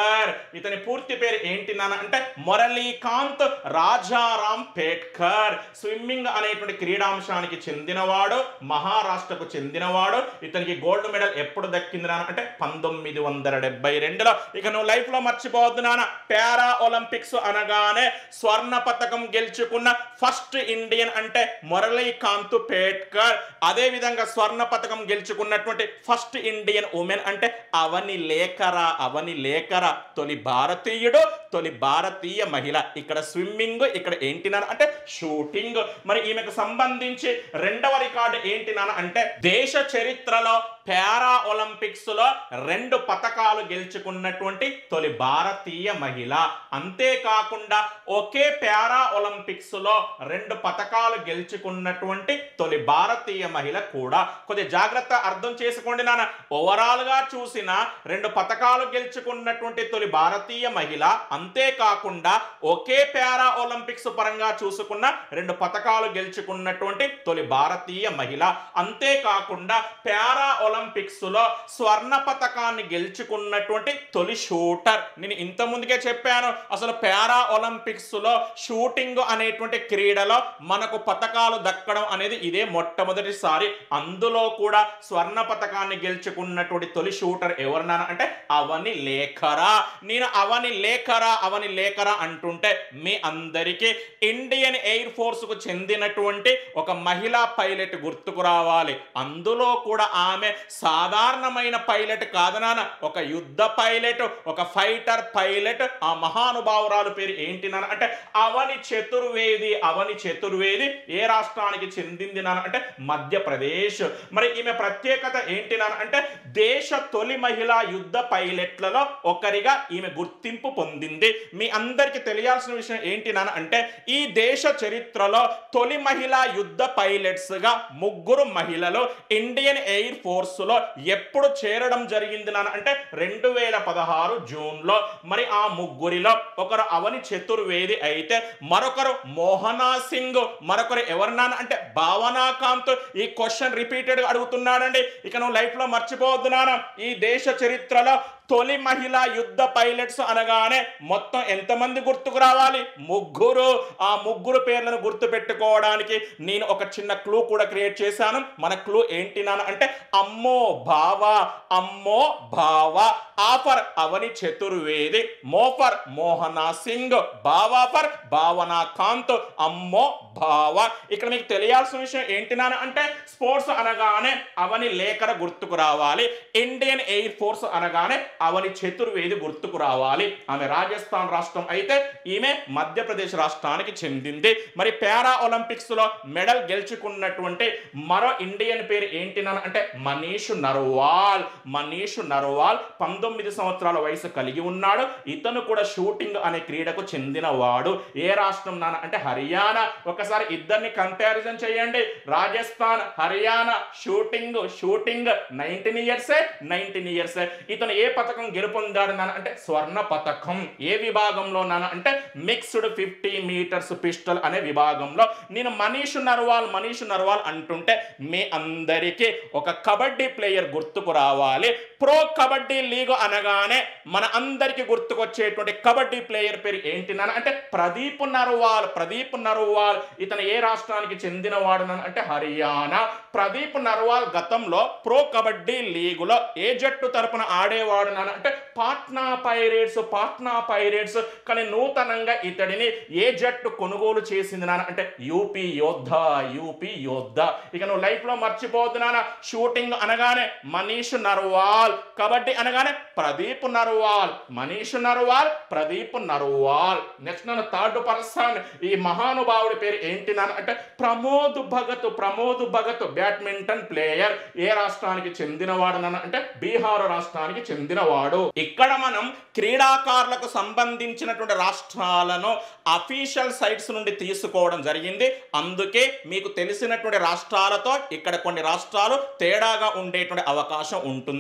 Speaker 1: పేట్కర్ ఇతని పూర్తి పేరు ఏంటి నాన్న అంటే మురళీకాంత్ రాజారాం పేట్కర్ స్విమ్మింగ్ అనేటువంటి క్రీడాంశానికి చెందినవాడు మహారాష్ట్రకు చెందినవాడు ఇతనికి గోల్డ్ మెడల్ ఎప్పుడు దక్కింది నాన్న అంటే పంతొమ్మిది వందల డెబ్బై రెండులో ఇక నువ్వు లైఫ్ లో మర్చిపోవద్దు నాన్న పారా ఒలింపిక్స్ అనగానే స్వర్ణ పథకం గెలుచుకున్న ఫస్ట్ ఇండియన్ అంటే మురళీకాంత్ పేట్కర్ అదే విధంగా స్వర్ణ పథకం గెలుచుకున్నటువంటి ఫస్ట్ ఇండియన్ ఉమెన్ అంటే అవని లేఖర అవని లేఖర తొలి భారతీయుడు తొలి భారతీయ మహిళ ఇక్కడ స్విమ్మింగ్ ఇక్కడ ఏంటి నాన్న అంటే షూటింగ్ మరి ఈమెకు సంబంధించి రెండవ రికార్డు ఏంటి నాన్న అంటే దేశ చరిత్రలో పారా ఒలింపిక్స్ లో రెండు పథకాలు గెలుచుకున్నటువంటి తొలి భారతీయ మహిళ అంతేకాకుండా ఒకే పారా ఒలింపిక్స్ లో రెండు పథకాలు గెలుచుకున్నటువంటి తొలి భారతీయ మహిళ కూడా కొద్ది జాగ్రత్త అర్థం చేసుకోండి నాన్న ఓవరాల్ గా చూసిన రెండు పథకాలు గెలుచుకున్నటువంటి తొలి భారతీయ మహిళ అంతేకాకుండా ఒకే పారా ఒలింపిక్స్ పరంగా చూసుకున్న రెండు పథకాలు గెలుచుకున్నటువంటి తొలి భారతీయ మహిళ అంతేకాకుండా పారా ఒలింపిక్స్ లో స్వర్ణ పథకాన్ని గెలుచుకున్నటువంటి తొలి షూటర్ నేను ఇంత ముందుకే చెప్పాను అసలు పారా ఒలింపిక్స్ లో షూటింగ్ అనేటువంటి క్రీడలో మనకు పథకాలు దక్కడం అనేది ఇదే మొట్టమొదటిసారి అందులో కూడా స్వర్ణ పథకాన్ని గెలుచుకున్నటువంటి తొలి షూటర్ ఎవరన్నా అంటే అవని లేఖరా నేను అవని లేఖరా అవని లేఖరా అంటుంటే మీ అందరికీ ఇండియన్ ఎయిర్ ఫోర్స్ కు చెందినటువంటి ఒక మహిళా పైలట్ గుర్తుకు రావాలి అందులో కూడా ఆమె సాధారణమైన పైలట్ కాదనాన ఒక యుద్ధ పైలట్ ఒక ఫైటర్ పైలట్ ఆ మహానుభావురాలు పేరు ఏంటి నాన్న అంటే అవని చతుర్వేది అవని చతుర్వేది ఏ రాష్ట్రానికి చెందింది నాన్న అంటే మధ్యప్రదేశ్ మరి ఈమె ప్రత్యేకత ఏంటి నాన్న అంటే దేశ తొలి మహిళా యుద్ధ పైలట్లలో ఒకరిగా ఈమె గుర్తింపు పొందింది మీ అందరికీ తెలియాల్సిన విషయం ఏంటి నాన్న అంటే ఈ దేశ చరిత్రలో తొలి మహిళా యుద్ధ పైలట్స్ గా ముగ్గురు మహిళలు ఇండియన్ ఎయిర్ ఫోర్స్ లో ఎప్పుడు చేరడం జరిగింది నాన్న అంటే రెండు వేల పదహారు జూన్ లో మరి ఆ ముగ్గురిలో ఒకరు అవని చతుర్వేది అయితే మరొకరు మోహనా సింగ్ మరొకరు ఎవరినాన అంటే భావనా కాంత్ ఈ క్వశ్చన్ రిపీటెడ్ గా అడుగుతున్నాడండి ఇక నువ్వు లైఫ్ లో మర్చిపోవద్దు నాన్న ఈ దేశ చరిత్రలో తొలి మహిళా యుద్ధ పైలట్స్ అనగానే మొత్తం ఎంతమంది గుర్తుకు రావాలి ముగ్గురు ఆ ముగ్గురు పేర్లను గుర్తు పెట్టుకోవడానికి నేను ఒక చిన్న క్లూ కూడా క్రియేట్ చేశాను మన క్లూ ఏంటి నాన్న అంటే అమ్మో బావ అమ్మో బావ ఆఫర్ అవని చతుర్వేది మోఫర్ మోహనా సింగ్ బావాఫర్ భావనా కాంత్ అమ్మో బావ ఇక్కడ మీకు తెలియాల్సిన విషయం ఏంటి నాన్న అంటే స్పోర్ట్స్ అనగానే అవని లేఖర గుర్తుకు రావాలి ఇండియన్ ఎయిర్ ఫోర్స్ అనగానే అవని చతుర్వేది గుర్తుకు రావాలి ఆమె రాజస్థాన్ రాష్ట్రం అయితే ఈమె మధ్యప్రదేశ్ రాష్ట్రానికి చెందింది మరి పారా ఒలింపిక్స్ లో మెడల్ గెలుచుకున్నటువంటి మరో ఇండియన్ పేరు ఏంటి నాన్న అంటే మనీష్ నర్వాల్ మనీష్ నర్వాల్ పంతొమ్మిది సంవత్సరాల వయసు కలిగి ఉన్నాడు ఇతను కూడా షూటింగ్ అనే క్రీడకు చెందినవాడు ఏ రాష్ట్రం నాన్న అంటే హర్యానా ఒకసారి ఇద్దరిని కంపారిజన్ చేయండి Rajasthan Haryana shooting shooting nineteen ఇయర్సే నైన్టీన్ ఇయర్సే ఇతను ఏ పథకం గెలుపొందాడు నాన్న అంటే స్వర్ణ పథకం ఏ విభాగంలో నాన్న అంటే మిక్స్డ్ ఫిఫ్టీ మీటర్స్ పిస్టల్ అనే విభాగంలో నేను మనీష్ నర్వాల్ మనీష్ నర్వాల్ అంటుంటే మీ అందరికీ ఒక కబడ్డీ ప్లేయర్ గుర్తుకు రావాలి ప్రో కబడ్డీ లీగ్ అనగానే మన అందరికీ గుర్తుకొచ్చేటువంటి కబడ్డీ ప్లేయర్ పేరు ఏంటి నాన్న అంటే ప్రదీప్ నర్వాల్ ప్రదీప్ నర్వాల్ ఇతను ఏ రాష్ట్రానికి చెందినవాడు నాన్న అంటే హర్యానా ప్రదీప్ నర్వాల్ గతంలో ప్రో కబడ్డీ లీగులో ఏ జట్టు తరపున ఆడేవాడు నాన్న అంటే పాట్నా పైరేట్స్ పాట్నా పైరేట్స్ కానీ నూతనంగా ఇతడిని ఏ జట్టు కొనుగోలు చేసింది నాన్న అంటే యూపీ యోద్ధ యూపీ యోద్ధ ఇక నువ్వు లైఫ్ లో మర్చిపోవద్దు నాన్న షూటింగ్ అనగానే మనీష్ నర్వాల్ కబడ్డీ అనగానే ప్రదీప్ నర్వాల్ మనీష్ నర్వాల్ ప్రదీప్ నర్వాల్ నెక్స్ట్ నన్ను థర్డ్ పర్సన్ ఈ మహానుభావుడి పేరు ఏంటి నాన్న అంటే ప్రమోద్ భగత్ ప్రమోద్ భగత్ బ్యాడ్మింటన్ ప్లేయర్ ఏ రాష్ట్రానికి చెందినవాడు నాన్న అంటే బీహార్ రాష్ట్రానికి చెందినవాడు ఇక్కడ మనం క్రీడాకారులకు సంబంధించినటువంటి రాష్ట్రాలను అఫీషియల్ సైట్స్ నుండి తీసుకోవడం జరిగింది అందుకే మీకు తెలిసినటువంటి రాష్ట్రాలతో ఇక్కడ కొన్ని రాష్ట్రాలు తేడాగా ఉండేటువంటి అవకాశం ఉంటుంది ఏది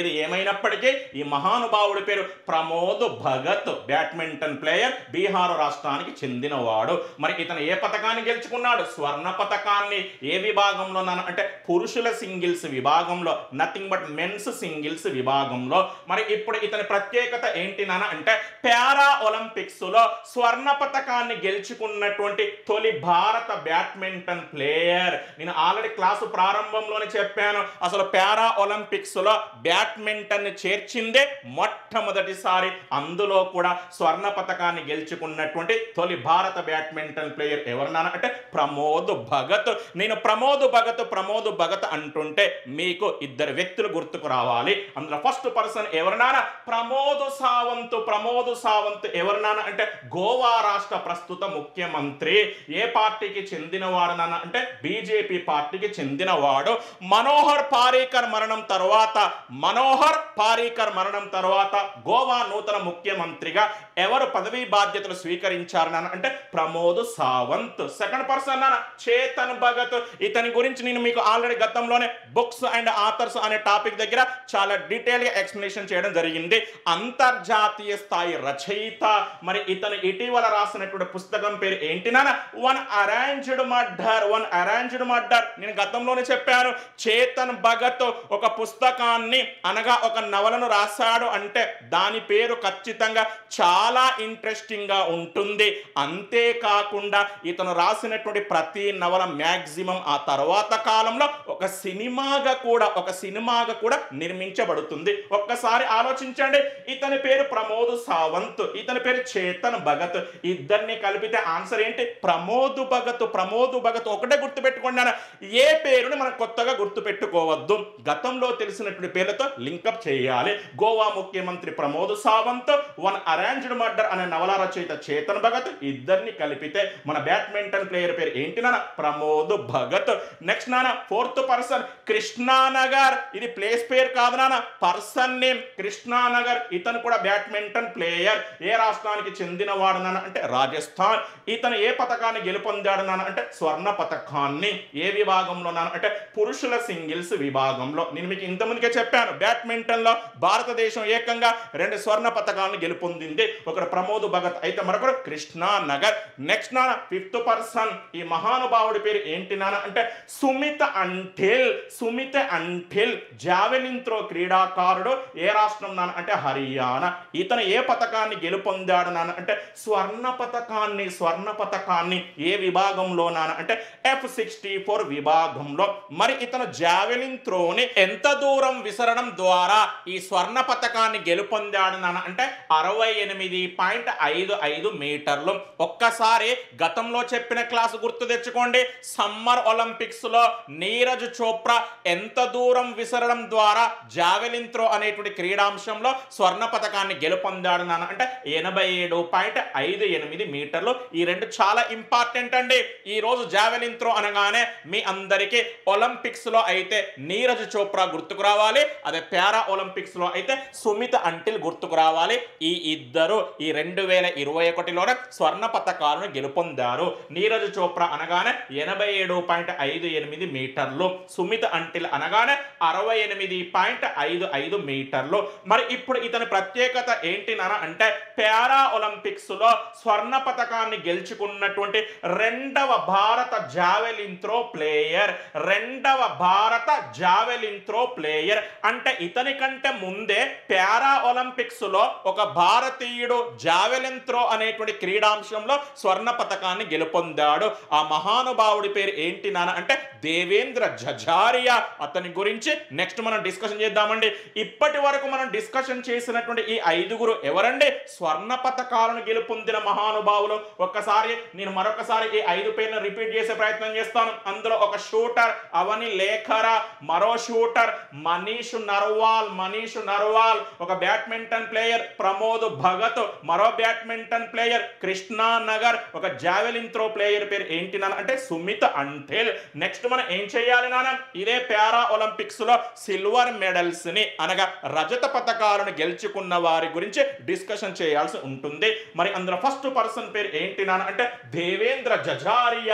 Speaker 1: ఏది ఏమైనప్పటికీ ఈ మహానుభావుడి పేరు ప్రమోద్ భగత్ బ్యాడ్మింటన్ ప్లేయర్ బీహార్ రాష్ట్రానికి చెందినవాడు మరి ఇతను ఏ పథకాన్ని గెలుచుకున్నాడు స్వర్ణ పథకాన్ని ఏ విభాగంలో నాన్న అంటే పురుషుల సింగిల్స్ విభాగంలో నథింగ్ బట్ మెన్స్ సింగిల్స్ విభాగంలో మరి ఇప్పుడు ఇతని ప్రత్యేకత ఏంటి నాన్న అంటే పారా ఒలింపిక్స్ లో స్వర్ణ పథకాన్ని గెలుచుకున్నటువంటి తొలి భారత బ్యాడ్మింటన్ ప్లేయర్ నేను ఆల్రెడీ క్లాసు ప్రారంభంలోనే చెప్పాను అసలు పారా ఒలింపిక్స్ లో బ్యాడ్మింటన్ చేర్చిందే మొట్టమొదటిసారి అందులో కూడా స్వర్ణ పథకాన్ని గెలుచుకున్నటువంటి తొలి భారత బ్యాడ్మింటన్ ప్లేయర్ ఎవరన్నా అంటే ప్రమోద్ భగత్ నేను ప్రమోద్ భగత్ ప్రమోద్ భగత్ అంటుంటే మీకు ఇద్దరు వ్యక్తులు గుర్తుకు రావాలి అందులో ఫస్ట్ పర్సన్ ఎవరినానా ప్రమోద్ సావంత్ ప్రమోద్ సావంత్ ఎవరినానా అంటే గోవా రాష్ట్ర ప్రస్తుత ముఖ్యమంత్రి ఏ పార్టీకి చెందినవాడు నాన్న అంటే బీజేపీ పార్టీకి చెందినవాడు మనోహర్ పారీకర్ మరణం తర్వాత మనోహర్ పారీకర్ మరణం తర్వాత గోవా నూతన ముఖ్యమంత్రిగా ఎవరు పదవీ బాధ్యతలు స్వీకరించారు నాన్న అంటే ప్రమోద్ సావంత్ సెకండ్ పర్సన్ నాన్న చేతన్ భగత్ ఇతని గురించి నేను మీకు ఆల్రెడీ గతంలోనే బుక్స్ అండ్ ఆథర్స్ అనే టాపిక్ దగ్గర చాలా డీటెయిల్ గా ఎక్స్ప్లెనేషన్ చేయడం జరిగింది అంతర్జాతీయ స్థాయి రచయిత మరి ఇతను ఇటీవల రాసినటువంటి పుస్తకం పేరు ఏంటి నాన్న one arranged murder one arranged murder నేను గతంలోనే చెప్పాను చేతన్ భగత్ ఒక పుస్తకాన్ని అనగా ఒక నవలను రాశాడు అంటే దాని పేరు ఖచ్చితంగా చాలా ఇంట్రెస్టింగ్ గా ఉంటుంది అంతేకాకుండా ఇతను రాసినటువంటి ప్రతి నవల మ్యాక్సిమం ఆ తర్వాత కాలంలో ఒక సినిమాగా కూడా ఒక సినిమాగా కూడా నిర్మించబడుతుంది ఒక్కసారి ఆలోచించండి ఇతని పేరు ప్రమోద్ సావంత్ ఇతని పేరు చేతన్ భగత్ ఇద్దరిని కలిపితే ఆన్సర్ ఏంటి ప్రమోద్ భగత్ ప్రమోద్ భగత్ ఒకటే గుర్తుపెట్టుకోండి నాన్న. ఏ పేరుని మనం కొత్తగా గుర్తుపెట్టుకోవద్దు గతంలో తెలిసినటువంటి పేర్లతో లింకప్ చేయాలి గోవా ముఖ్యమంత్రి Pramod Sawant one arranged murder అనే నవల రచయిత చేతన్ భగత్ ఇద్దరిని కలిపితే మన బ్యాడ్మింటన్ ప్లేయర్ పేరు ఏంటి నాన్న ప్రమోద్ భగత్ నెక్స్ట్ నాన్న ఫోర్త్ పర్సన్ కృష్ణానగర్ ఇది ప్లేస్ పేరు కాదు నాన్న పర్సన్ నేమ్ కృష్ణానగర్ ఇతను కూడా బ్యాడ్మింటన్ ప్లేయర్ ఏ రాష్ట్రానికి చెందినవాడు నాన్న అంటే రాజస్థాన్ ఇతను ఏ పథకాన్ని గెలుపొందాడు నాన్న అంటే స్వర్ణ పథకాన్ని ఏ విభాగంలో నాన్న అంటే పురుషుల సింగిల్స్ విభాగంలో నేను మీకు ఇంతకుముందుకే చెప్పాను బ్యాడ్మింటన్ లో భారతదేశం ఏకంగా రెండు స్వర్ణ పథకాలను గెలుపొందింది ఒకరు ప్రమోద్ భగత్ అయితే మరొకరు కృష్ణా నగర్ నెక్స్ట్ నాన్న ఫిఫ్త్ పర్సన్ ఈ మహానుభావుడి పేరు ఏంటి నాన్న అంటే సుమిత అంటిల్ సుమిత అంటిల్ జావెలిన్ త్రో క్రీడాకారుడు ఏ రాష్ట్రం నాన్న అంటే హర్యానా ఇతను ఏ పథకాన్ని గెలుపొందాడు నాన్న అంటే స్వర్ణ పథకాన్ని స్వర్ణ పథకాన్ని ఏ విభాగంలో నాన్న అంటే ఎఫ్ సిక్స్టీ ఫోర్ విభాగంలో మరి ఇతను జావెలిన్ త్రోని ఎంత దూరం విసరడం ద్వారా ఈ స్వర్ణ పథకాన్ని గెలుపొందాడు నాన్న అంటే అరవై ఎనిమిది పాయింట్ ఐదు ఐదు మీటర్లు ఒక్కసారి గతంలో చెప్పిన క్లాసు గుర్తు తెచ్చుకోండి సమ్మర్ ఒలింపిక్స్ లో నీరజ్ చోప్రా ఎంత దూరం విసరడం ద్వారా జావెలిన్ త్రో అనేటువంటి క్రీడాంశంలో స్వర్ణ పథకాన్ని గెలుపొందాడు నాన్న అంటే ఎనభై ఏడు పాయింట్ ఐదు ఎనిమిది మీటర్లు ఈ రెండు చాలా ఇంపార్టెంట్ అండి ఈ రోజు జావెలిన్ త్రో అనగానే మీ అందరికీ ఒలింపిక్స్ లో అయితే నీరజ్ చోప్రా గుర్తుకు రావాలి అదే పారా ఒలింపిక్స్ లో అయితే సుమిత్ అంటిల్ గుర్తుకు రావాలి ఈ ఇద్దరు ఈ రెండు వేల ఇరవై ఒకటిలోనే స్వర్ణ పథకాలను గెలుపొందారు నీరజ్ చోప్రా అనగానే ఎనభై ఏడు పాయింట్ ఐదు ఎనిమిది మీటర్లు సుమిత్ అంటిల్ అనగానే అరవై ఎనిమిది పాయింట్ ఐదు ఐదు మీటర్లు మరి ఇప్పుడు ఇతని ప్రత్యేకత ఏంటి నాన్న అంటే పారా ఒలింపిక్స్ లో స్వర్ణ పథకాన్ని గెలుచుకున్నటువంటి రెండవ భారత జావెలిన్ త్రో ప్లేయర్ రెండవ భారత జావెలిన్ త్రో ప్లేయర్ అంటే ఇతని కంటే ముందే పారా ఒలింపిక్స్ లో ఒక భారతీయుడు జావెలిన్ త్రో అనేటువంటి క్రీడాంశంలో స్వర్ణ పథకాన్ని గెలుపొందాడు ఆ మహానుభావుడి పేరు ఏంటి నాన్న అంటే దేవేంద్ర జజారియా అతని గురించి నెక్స్ట్ మనం డిస్కషన్ చేద్దామండి ఇప్పటి వరకు మనం డిస్కషన్ చేసినటువంటి ఈ ఐదుగురు ఎవరండి స్వర్ణ పథకాలను గెలుపొందిన మహానుభావులు ఒక్కసారి నేను మరొకసారి ఈ ఐదు పేర్లను రిపీట్ చేసే ప్రయత్నం చేస్తాను అందులో ఒక షూటర్ అవని లేఖరా మరో షూటర్ మనీష్ నర్వాల్ మనీష్ నర్వాల్ ఒక బ్యాడ్మింటన్ ప్లేయర్ ప్రమోద్ భగత్ మరో బ్యాడ్మింటన్ ప్లేయర్ కృష్ణా నగర్ ఒక జావెలిన్ త్రో ప్లేయర్ పేరు ఏంటి నాన్న అంటే సుమిత్ అంటేల్ నెక్స్ట్ మనం ఏం చేయాలి నాన్న ఇదే పారా ఒలింపిక్స్ లో సిల్వర్ మెడల్స్ ని అనగా రజత పథకాలను గెలుచుకున్న వారి గురించి డిస్కషన్ చేయాల్సి ఉంటుంది మరి అందులో ఫస్ట్ పర్సన్ పేరు ఏంటి నాన్న అంటే దేవేంద్ర జజారియా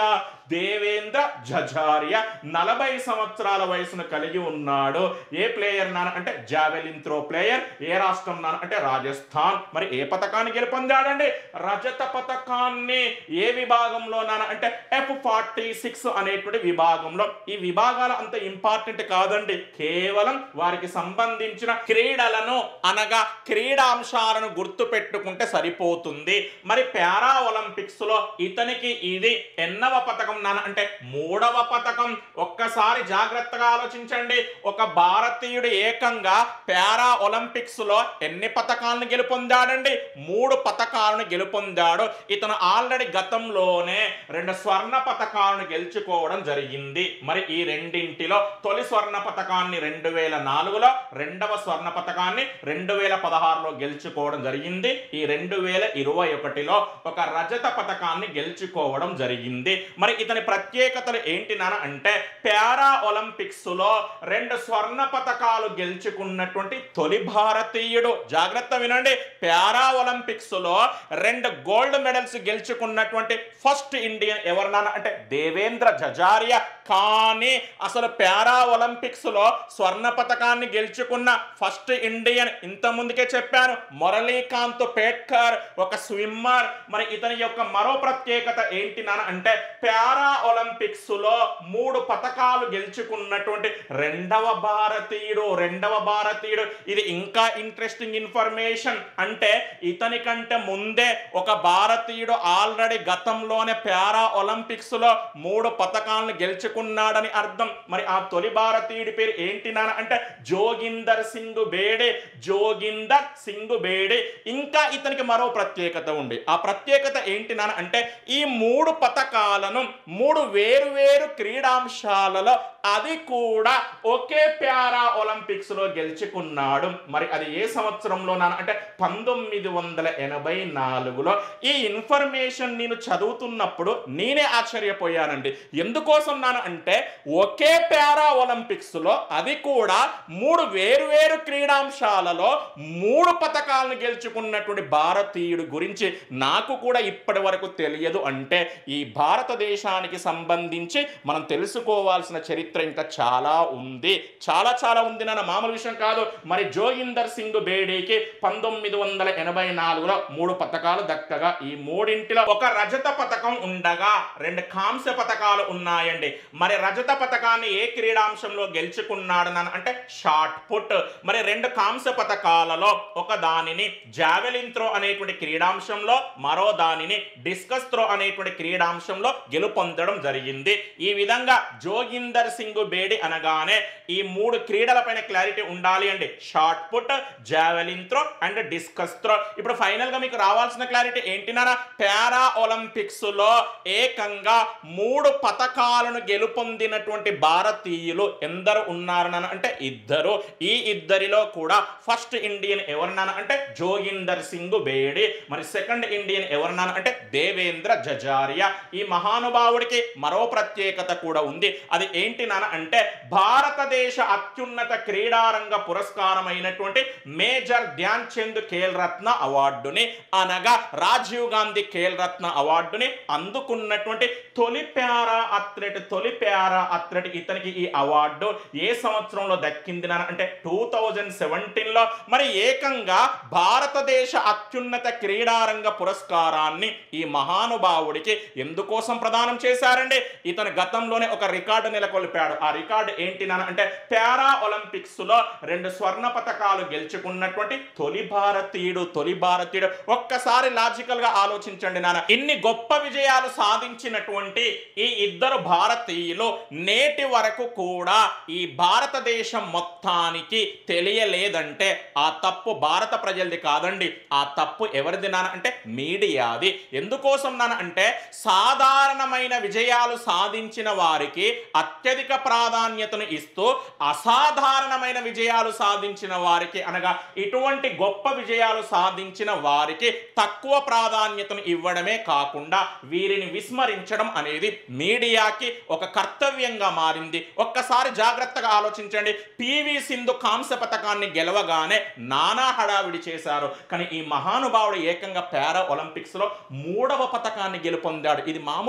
Speaker 1: దేవేంద్ర జజారియా నలభై సంవత్సరాల వయసును కలిగి ఉన్నాడు ఏ ప్లేయర్ నాన్న అంటే జావెలిన్ త్రో ప్లేయర్ ఏ రాష్ట్రం నాన్న అంటే రాజస్థాన్ మరి ఏ పథకాన్ని గెలుపొందాడండి రజత పథకాన్ని ఏ విభాగంలో నాన్న అంటే ఎఫ్ ఫార్టీ సిక్స్ అనేటువంటి విభాగంలో ఈ విభాగాలు అంత ఇంపార్టెంట్ కాదండి కేవలం వారికి సంబంధించిన క్రీడలను అనగా క్రీడాంశాలను గుర్తు పెట్టుకుంటే సరిపోతుంది మరి పారా ఒలింపిక్స్ లో ఇతనికి ఇది ఎన్నవ పథకం నాన్న అంటే మూడవ పథకం ఒక్కసారి జాగ్రత్తగా ఆలోచించండి ఒక భారతీయుడు ఏకంగా పారా ఒలింపిక్స్ లో ఎన్ని పథకాలను గెలుపొందాడండి మూడు పథకాలను గెలుపొందాడు ఇతను ఆల్రెడీ గతంలోనే రెండు స్వర్ణ పథకాలను గెలుచుకోవడం జరిగింది మరి ఈ రెండింటిలో తొలి స్వర్ణ పథకాన్ని రెండు వేల నాలుగులో రెండవ స్వర్ణ పథకాన్ని రెండు వేల పదహారులో గెలుచుకోవడం జరిగింది ఈ రెండు వేల ఇరవై ఒకటిలో ఒక రజత పథకాన్ని గెలుచుకోవడం జరిగింది మరి ఇతని ప్రత్యేకతలు ఏంటి నాన్న అంటే పారా ఒలింపిక్స్ లో రెండు స్వర్ణ పథకాలు గెలుచుకున్నటువంటి తొలి భారతీయుడు జాగ్రత్త వినండి పారా ఒలింపిక్స్ లో రెండు గోల్డ్ మెడల్స్ గెలుచుకున్నటువంటి ఫస్ట్ ఇండియన్ ఎవరు నాన్న అంటే దేవేంద్ర జజారియా కానీ అసలు పారా ఒలింపిక్స్ లో స్వర్ణ పథకాన్ని గెలుచుకున్న ఫస్ట్ ఇండియన్ ఇంత ముందుకే చెప్పాను మురళీకాంత్ పేట్కర్ ఒక స్విమ్మర్ మరి ఇతని యొక్క మరో ప్రత్యేకత ఏంటి నాన్న అంటే పారా ఒలింపిక్స్ లో మూడు పథకాలు గెలుచుకున్నటువంటి రెండవ భారతీయుడు రెండవ భారతీయుడు ఇది ఇంకా ఇంట్రెస్టింగ్ ఇన్ఫర్మేషన్ అంటే ఇతని కంటే ముందే ఒక భారతీయుడు ఆల్రెడీ గతంలోనే పారా ఒలింపిక్స్ లో మూడు పథకాలను గెలుచుకున్నాడని అర్థం మరి ఆ తొలి భారతీయుడి పేరు ఏంటి నాన్న అంటే జోగిందర్ సింగ్ బేడే జోగిందర్ సింగ్ బేడే ఇంకా ఇతనికి మరో ప్రత్యేకత ఉంది ఆ ప్రత్యేకత ఏంటి నాన్న అంటే ఈ మూడు పథకాలను మూడు వేరు వేరు క్రీడాంశాలలో అది కూడా ఒకే ప్యారా ఒలింపిక్స్ లో గెలుచుకున్నాడు మరి అది ఏ సంవత్సరంలో నాన్న అంటే పంతొమ్మిది వందల ఎనభై నాలుగులో ఈ ఇన్ఫర్మేషన్ నేను చదువుతున్నప్పుడు నేనే ఆశ్చర్యపోయానండి ఎందుకోసం నాన్న అంటే ఒకే పారా ఒలింపిక్స్ లో అది కూడా మూడు వేరు వేరు క్రీడాంశాలలో మూడు పథకాలను గెలుచుకున్నటువంటి భారతీయుడు గురించి నాకు కూడా ఇప్పటి వరకు తెలియదు అంటే ఈ భారతదేశానికి సంబంధించి మనం తెలుసుకోవాల్సిన చరిత్ర ఇంకా చాలా ఉంది చాలా చాలా ఉంది నాన్న మామూలు విషయం కాదు మరి జోగిందర్ సింగ్ బేడీకి పంతొమ్మిది వందల ఎనభై నాలుగులో మూడు పథకాలు దక్కగా ఈ మూడింటిలో ఒక రజత పథకం ఉండగా రెండు కాంస్య పథకాలు ఉన్నాయండి మరి రజత పథకాన్ని ఏ క్రీడాంశంలో గెలుచుకున్నాడు నాన్న అంటే షార్ట్ పుట్ మరి రెండు కాంస్య పథకాలలో ఒక దానిని జావెలిన్ త్రో అనేటువంటి క్రీడాంశంలో మరో దానిని డిస్కస్ త్రో అనేటువంటి క్రీడాంశంలో గెలుపొందడం జరిగింది ఈ విధంగా జోగిందర్ సింగ్ బేడి అనగానే ఈ మూడు క్రీడలపైన క్లారిటీ ఉండాలి అండి shot put javelin throw and discus throw ఇప్పుడు ఫైనల్ గా మీకు రావాల్సిన క్లారిటీ ఏంటినారా పారా ఒలింపిక్స్ లో ఏకంగా మూడు పథకాలను గెలుపొందినటువంటి భారతీయులు ఎందరు ఉన్నారన అంటే ఇద్దరు ఈ ఇద్దరిలో కూడా ఫస్ట్ ఇండియన్ ఎవరినాన అంటే జోగిందర్ సింగ్ బేడి మరి సెకండ్ ఇండియన్ ఎవరినాన అంటే దేవేంద్ర జజారియా ఈ మహానుభావుడికి మరో ప్రత్యేకత కూడా ఉంది అది ఏంటి నాన్న అంటే భారతదేశ అత్యున్నత క్రీడారంగ పురస్కారమైనటువంటి మేజర్ ధ్యాన్ చంద్ ఖేల్ రత్న అవార్డుని అనగా రాజీవ్ గాంధీ ఖేల్ రత్న అవార్డుని అందుకున్నటువంటి తొలి ప్యారా అథ్లెట్ తొలి ప్యారా అథ్లెట్ ఇతనికి ఈ అవార్డు ఏ సంవత్సరంలో దక్కింది నాన్న అంటే టూ థౌజండ్ సెవెంటీన్ లో మరి ఏకంగా భారతదేశ అత్యున్నత క్రీడారంగ పురస్కారాన్ని ఈ మహానుభావుడికి ఎందుకోసం ప్రదానం చేశారండి ఇతను గతంలోనే ఒక రికార్డు నెలకొల్పాడు ఆ రికార్డు ఏంటి నాన్న అంటే పారా ఒలింపిక్స్ లో రెండు స్వర్ణ పథకాలు గెలుచుకున్నటువంటి తొలి భారతీయుడు తొలి భారతీయుడు ఒక్కసారి లాజికల్ గా ఆలోచించండి నాన్న ఇన్ని గొప్ప విజయాలు సాధించినటువంటి ఈ ఇద్దరు భారతీయులు నేటి వరకు కూడా ఈ భారతదేశం మొత్తానికి తెలియలేదంటే ఆ తప్పు భారత ప్రజలది కాదండి ఆ తప్పు ఎవరిది నాన్న అంటే మీడియాది ఎందుకోసం నాన్న అంటే సాధారణమైన విజయాలు సాధించిన వారికి అత్యధిక ప్రాధాన్యతను ఇస్తూ అసాధారణమైన విజయాలు సాధించిన వారికి అనగా ఇటువంటి గొప్ప విజయాలు సాధించిన వారికి తక్కువ ప్రాధాన్యతను ఇవ్వడమే కాకుండా వీరిని విస్మరించడం అనేది మీడియాకి ఒక కర్తవ్యంగా మారింది ఒక్కసారి జాగ్రత్తగా ఆలోచించండి పివి సింధు కాంస్య పథకాన్ని గెలవగానే నానా హడావిడి చేశారు కానీ ఈ మహానుభావుడు ఏకంగా పారా ఒలింపిక్స్ లో మూడవ పథకాన్ని గెలుపొందాడు ఇది మామూలు విషయం కాదు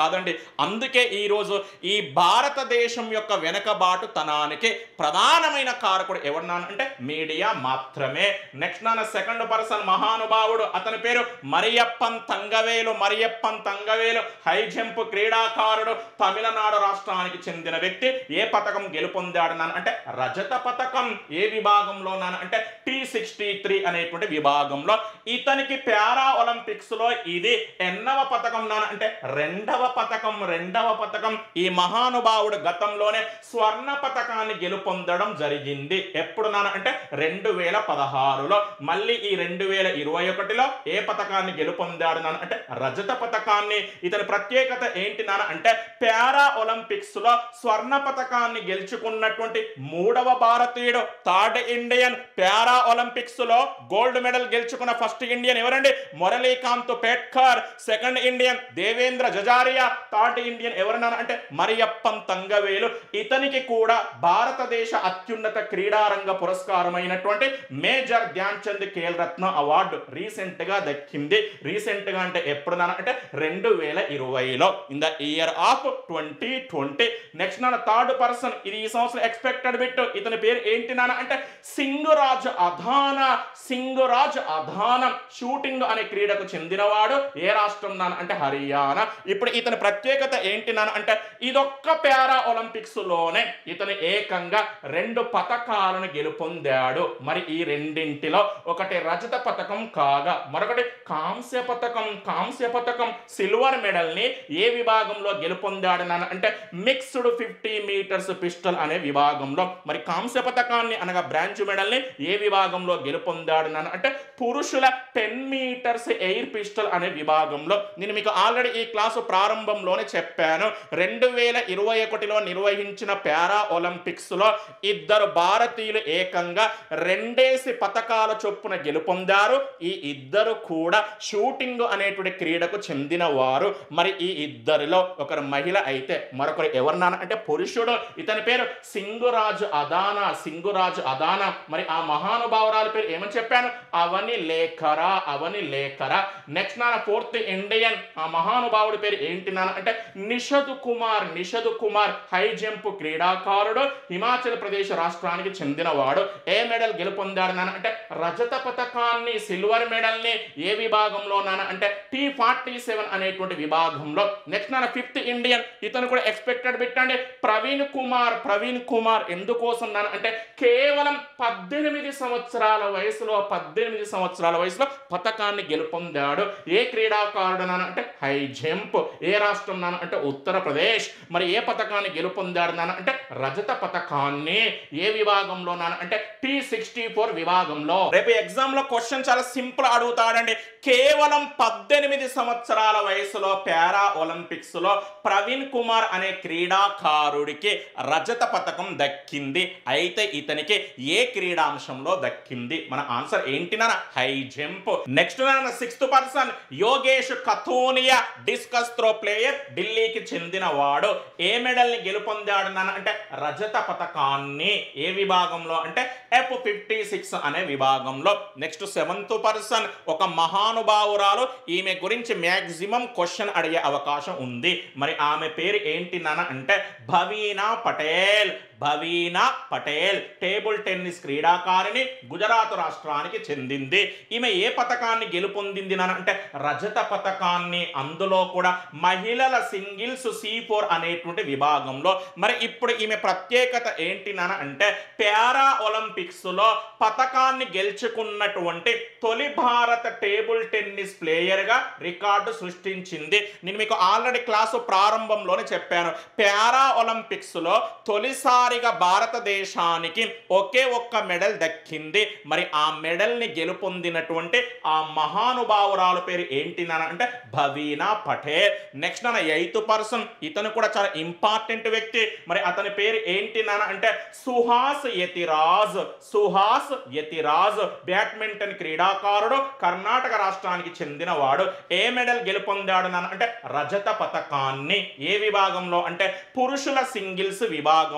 Speaker 1: కాదండి అందుకే ఈరోజు ఈ భారతదేశం యొక్క వెనకబాటుతనానికి ప్రధానమైన కారకుడు ఎవరు నాన్న అంటే మీడియా మాత్రమే నెక్స్ట్ నాన్న సెకండ్ పర్సన్ మహానుభావుడు అతని పేరు మరియప్పన్ తంగవేలు మరియప్పన్ తంగవేలు హై జంప్ క్రీడాకారుడు తమిళనాడు రాష్ట్రానికి చెందిన వ్యక్తి ఏ పథకం గెలుపొందాడు నాన్న అంటే రజత పథకం ఏ విభాగంలో నాన్న అంటే టీ సిక్స్టీ త్రీ అనేటువంటి విభాగంలో ఇతనికి పారా ఒలింపిక్స్ లో ఇది ఎన్నవ పథకం నాన్న అంటే రెండవ పథకం రెండవ పథకం ఈ మహానుభావుడు గతంలోనే స్వర్ణ పథకాన్ని గెలుపొందడం జరిగింది ఎప్పుడు నాన్న అంటే రెండు వేల పదహారులో మళ్ళీ ఈ రెండు వేల ఇరవై ఒకటిలో ఏ పథకాన్ని గెలుపొందాడు నాన్న అంటే రజత పథకాన్ని ఇతని ప్రత్యేకత ఏంటి నాన్న అంటే పారా ఒలింపిక్స్ లో స్వర్ణ పథకాన్ని గెలుచుకున్నటువంటి మూడవ భారతీయుడు థర్డ్ ఇండియన్ పారా ఒలింపిక్స్ లో గోల్డ్ మెడల్ గెలుచుకున్న ఫస్ట్ ఇండియన్ ఎవరండి Murlikant Petkar second Indian Devendra Jhajharia third Indian ఎవరన్నా అంటే మరియప్పన్ తంగవేలు ఇతనికి కూడా భారతదేశ అత్యున్నత క్రీడారంగ పురస్కారమైనటువంటి major Dhyan Chand Khel Ratna award recent గా దక్కింది రీసెంట్ గా అంటే ఎప్పుడు నాన్న అంటే రెండు వేల ఇరవైలో in the year of twenty twenty next నాన్న థర్డ్ పర్సన్ ఇది ఈ సంవత్సరం ఎక్స్పెక్టెడ్ బిట్ ఇతని పేరు ఏంటి నాన్న అంటే సింగురాజ్ అధాన సింగురాజ్ అధానం షూటింగ్ అనే క్రీడకు చెందినవాడు ఏ రాష్ట్రం నాన్న అంటే హర్యానా ఇప్పుడు ఇతని ప్రత్యేకత ఏంటి నాన్న అంటే ఇదొక్క పారా ఒలింపిక్స్ లోనే ఇతను ఏకంగా రెండు పథకాలను గెలుపొందాడు మరి ఈ రెండింటిలో ఒకటి రజత పథకం కాగా మరొకటి కాంస్య పథకం కాంస్య పథకం సిల్వర్ మెడల్ ని ఏ విభాగంలో గెలుపొందాడు నాన్న అంటే మిక్స్డ్ ఫిఫ్టీ మీటర్స్ పిస్టల్ అనే విభాగంలో మరి కాంస్య పథకాన్ని అనగా బ్రాంచ్ మెడల్ ని ఏ విభాగంలో గెలుపొందాడు నాన్న అంటే పురుషుల టెన్ మీటర్స్ ఎయిర్ పిస్టల్ అనే విభాగంలో నేను మీకు ఆల్రెడీ ఈ క్లాసు ప్రారంభంలోనే చెప్పాను రెండు వేల ఇరవై ఒకటిలో నిర్వహించిన పారా ఒలింపిక్స్ లో ఇద్దరు భారతీయులు ఏకంగా రెండేసి పథకాల చొప్పున గెలుపొందారు ఈ ఇద్దరు కూడా షూటింగ్ అనేటువంటి క్రీడకు చెందిన వారు మరి ఈ ఇద్దరిలో ఒకరు మహిళ అయితే మరొకరు ఎవరినాన అంటే పురుషుడు ఇతని పేరు సింగురాజు అదానా సింగురాజు అదానా మరి ఆ మహానుభావురాలి పేరు ఏమని చెప్పాను అవని లేఖరా అవని లేఖరా నెక్స్ట్ నాన్న ఫోర్త్ ఇండియన్ ఆ మహానుభావుడి పేరు ఏంటి నాన్న అంటే నిషద్ కుమార్ నిషద్ కుమార్ హై జంప్ క్రీడాకారుడు హిమాచల్ ప్రదేశ్ రాష్ట్రానికి చెందినవాడు ఏ మెడల్ గెలుపొందాడు నాన్న అంటే రజత పథకాన్ని సిల్వర్ మెడల్ ని ఏ విభాగంలో నాన్న అంటే టీ ఫార్టీ సెవెన్ అనేటువంటి విభాగంలో నెక్స్ట్ నాన్న ఫిఫ్త్ ఇండియన్ ఇతను కూడా ఎక్స్పెక్టెడ్ పెట్టండి ప్రవీణ్ కుమార్ ప్రవీణ్ కుమార్ ఎందుకోసం నాన్న అంటే కేవలం పద్దెనిమిది సంవత్సరాల వయసులో పద్దెనిమిది సంవత్సరాల వయసులో పథకాన్ని గెలుపొందాడు ఏ క్రీడాకారుడు నాన్న అంటే హై జంప్ ఏ రాష్ట్రం నాన్న అంటే ఉత్తరప్రదేశ్ మరి ఏ పథకాన్ని గెలుపొందాడు నాన్న అంటే రజత పథకాన్ని ఏ విభాగంలో నాన్న అంటే టీ సిక్స్టీ ఫోర్ విభాగంలో రేపు ఎగ్జామ్ లో క్వశ్చన్ చాలా సింపుల్ అడుగుతాడండి కేవలం పద్దెనిమిది సంవత్సరాల వయసులో పారా ఒలింపిక్స్ లో ప్రవీణ్ కుమార్ అనే క్రీడాకారుడికి రజత పథకం దక్కింది అయితే ఇతనికి ఏ క్రీడాంశంలో దక్కింది మన ఆన్సర్ ఏంటి నాన్న హై జంప్ నెక్స్ట్ నాన్న sixth person Yogesh Kathuniya discus throw player ఢిల్లీకి చెందిన వాడు ఏ మెడల్ ని గెలుపొందాడు నాన్న అంటే రజత పథకాన్ని ఏ విభాగంలో అంటే ఎఫ్ ఫిఫ్టీ సిక్స్ అనే విభాగంలో నెక్స్ట్ సెవెంత్ పర్సన్ ఒక మహానుభావురాలు ఈమె గురించి మ్యాక్సిమం క్వశ్చన్ అడిగే అవకాశం ఉంది మరి ఆమె పేరు ఏంటి నాన్న అంటే భవీనా పటేల్ భవీనా పటేల్ టేబుల్ టెన్నిస్ క్రీడాకారిణి గుజరాత్ రాష్ట్రానికి చెందింది ఈమె ఏ పథకాన్ని గెలుపొందింది నాన్న అంటే రజత పథకాన్ని అందులో కూడా మహిళల సింగిల్స్ సి ఫోర్ అనేటువంటి విభాగంలో మరి ఇప్పుడు ఈమె ప్రత్యేకత ఏంటి నాన్న అంటే పారా ఒలింపిక్స్ లో పథకాన్ని గెలుచుకున్నటువంటి తొలి భారత టేబుల్ టెన్నిస్ ప్లేయర్ గా రికార్డు సృష్టించింది నేను మీకు ఆల్రెడీ క్లాసు ప్రారంభంలోనే చెప్పాను పారా ఒలింపిక్స్ లో తొలిసారిగా భారతదేశానికి ఒకే ఒక్క మెడల్ దక్కింది మరి ఆ మెడల్ ని గెలుపొందినటువంటి ఆ మహానుభావురాలు పేరు ఏంటి నాన్న అంటే భవీనా పటేల్ నెక్స్ట్ నాన్న ఎయిత్ పర్సన్ ఇతను కూడా చాలా ఇంపార్టెంట్ వ్యక్తి మరి అతని పేరు ఏంటి నాన్న అంటే సుహాస్ యతిరాజ్ సుహాస్ యతిరాజ్ బ్యాడ్మింటన్ క్రీడాకారుడు కర్ణాటక రాష్ట్రానికి చెందినవాడు ఏ మెడల్ గెలుపొందాడు నాన్న అంటే రజత పథకాన్ని ఏ విభాగంలో అంటే పురుషుల సింగిల్స్ విభాగంలో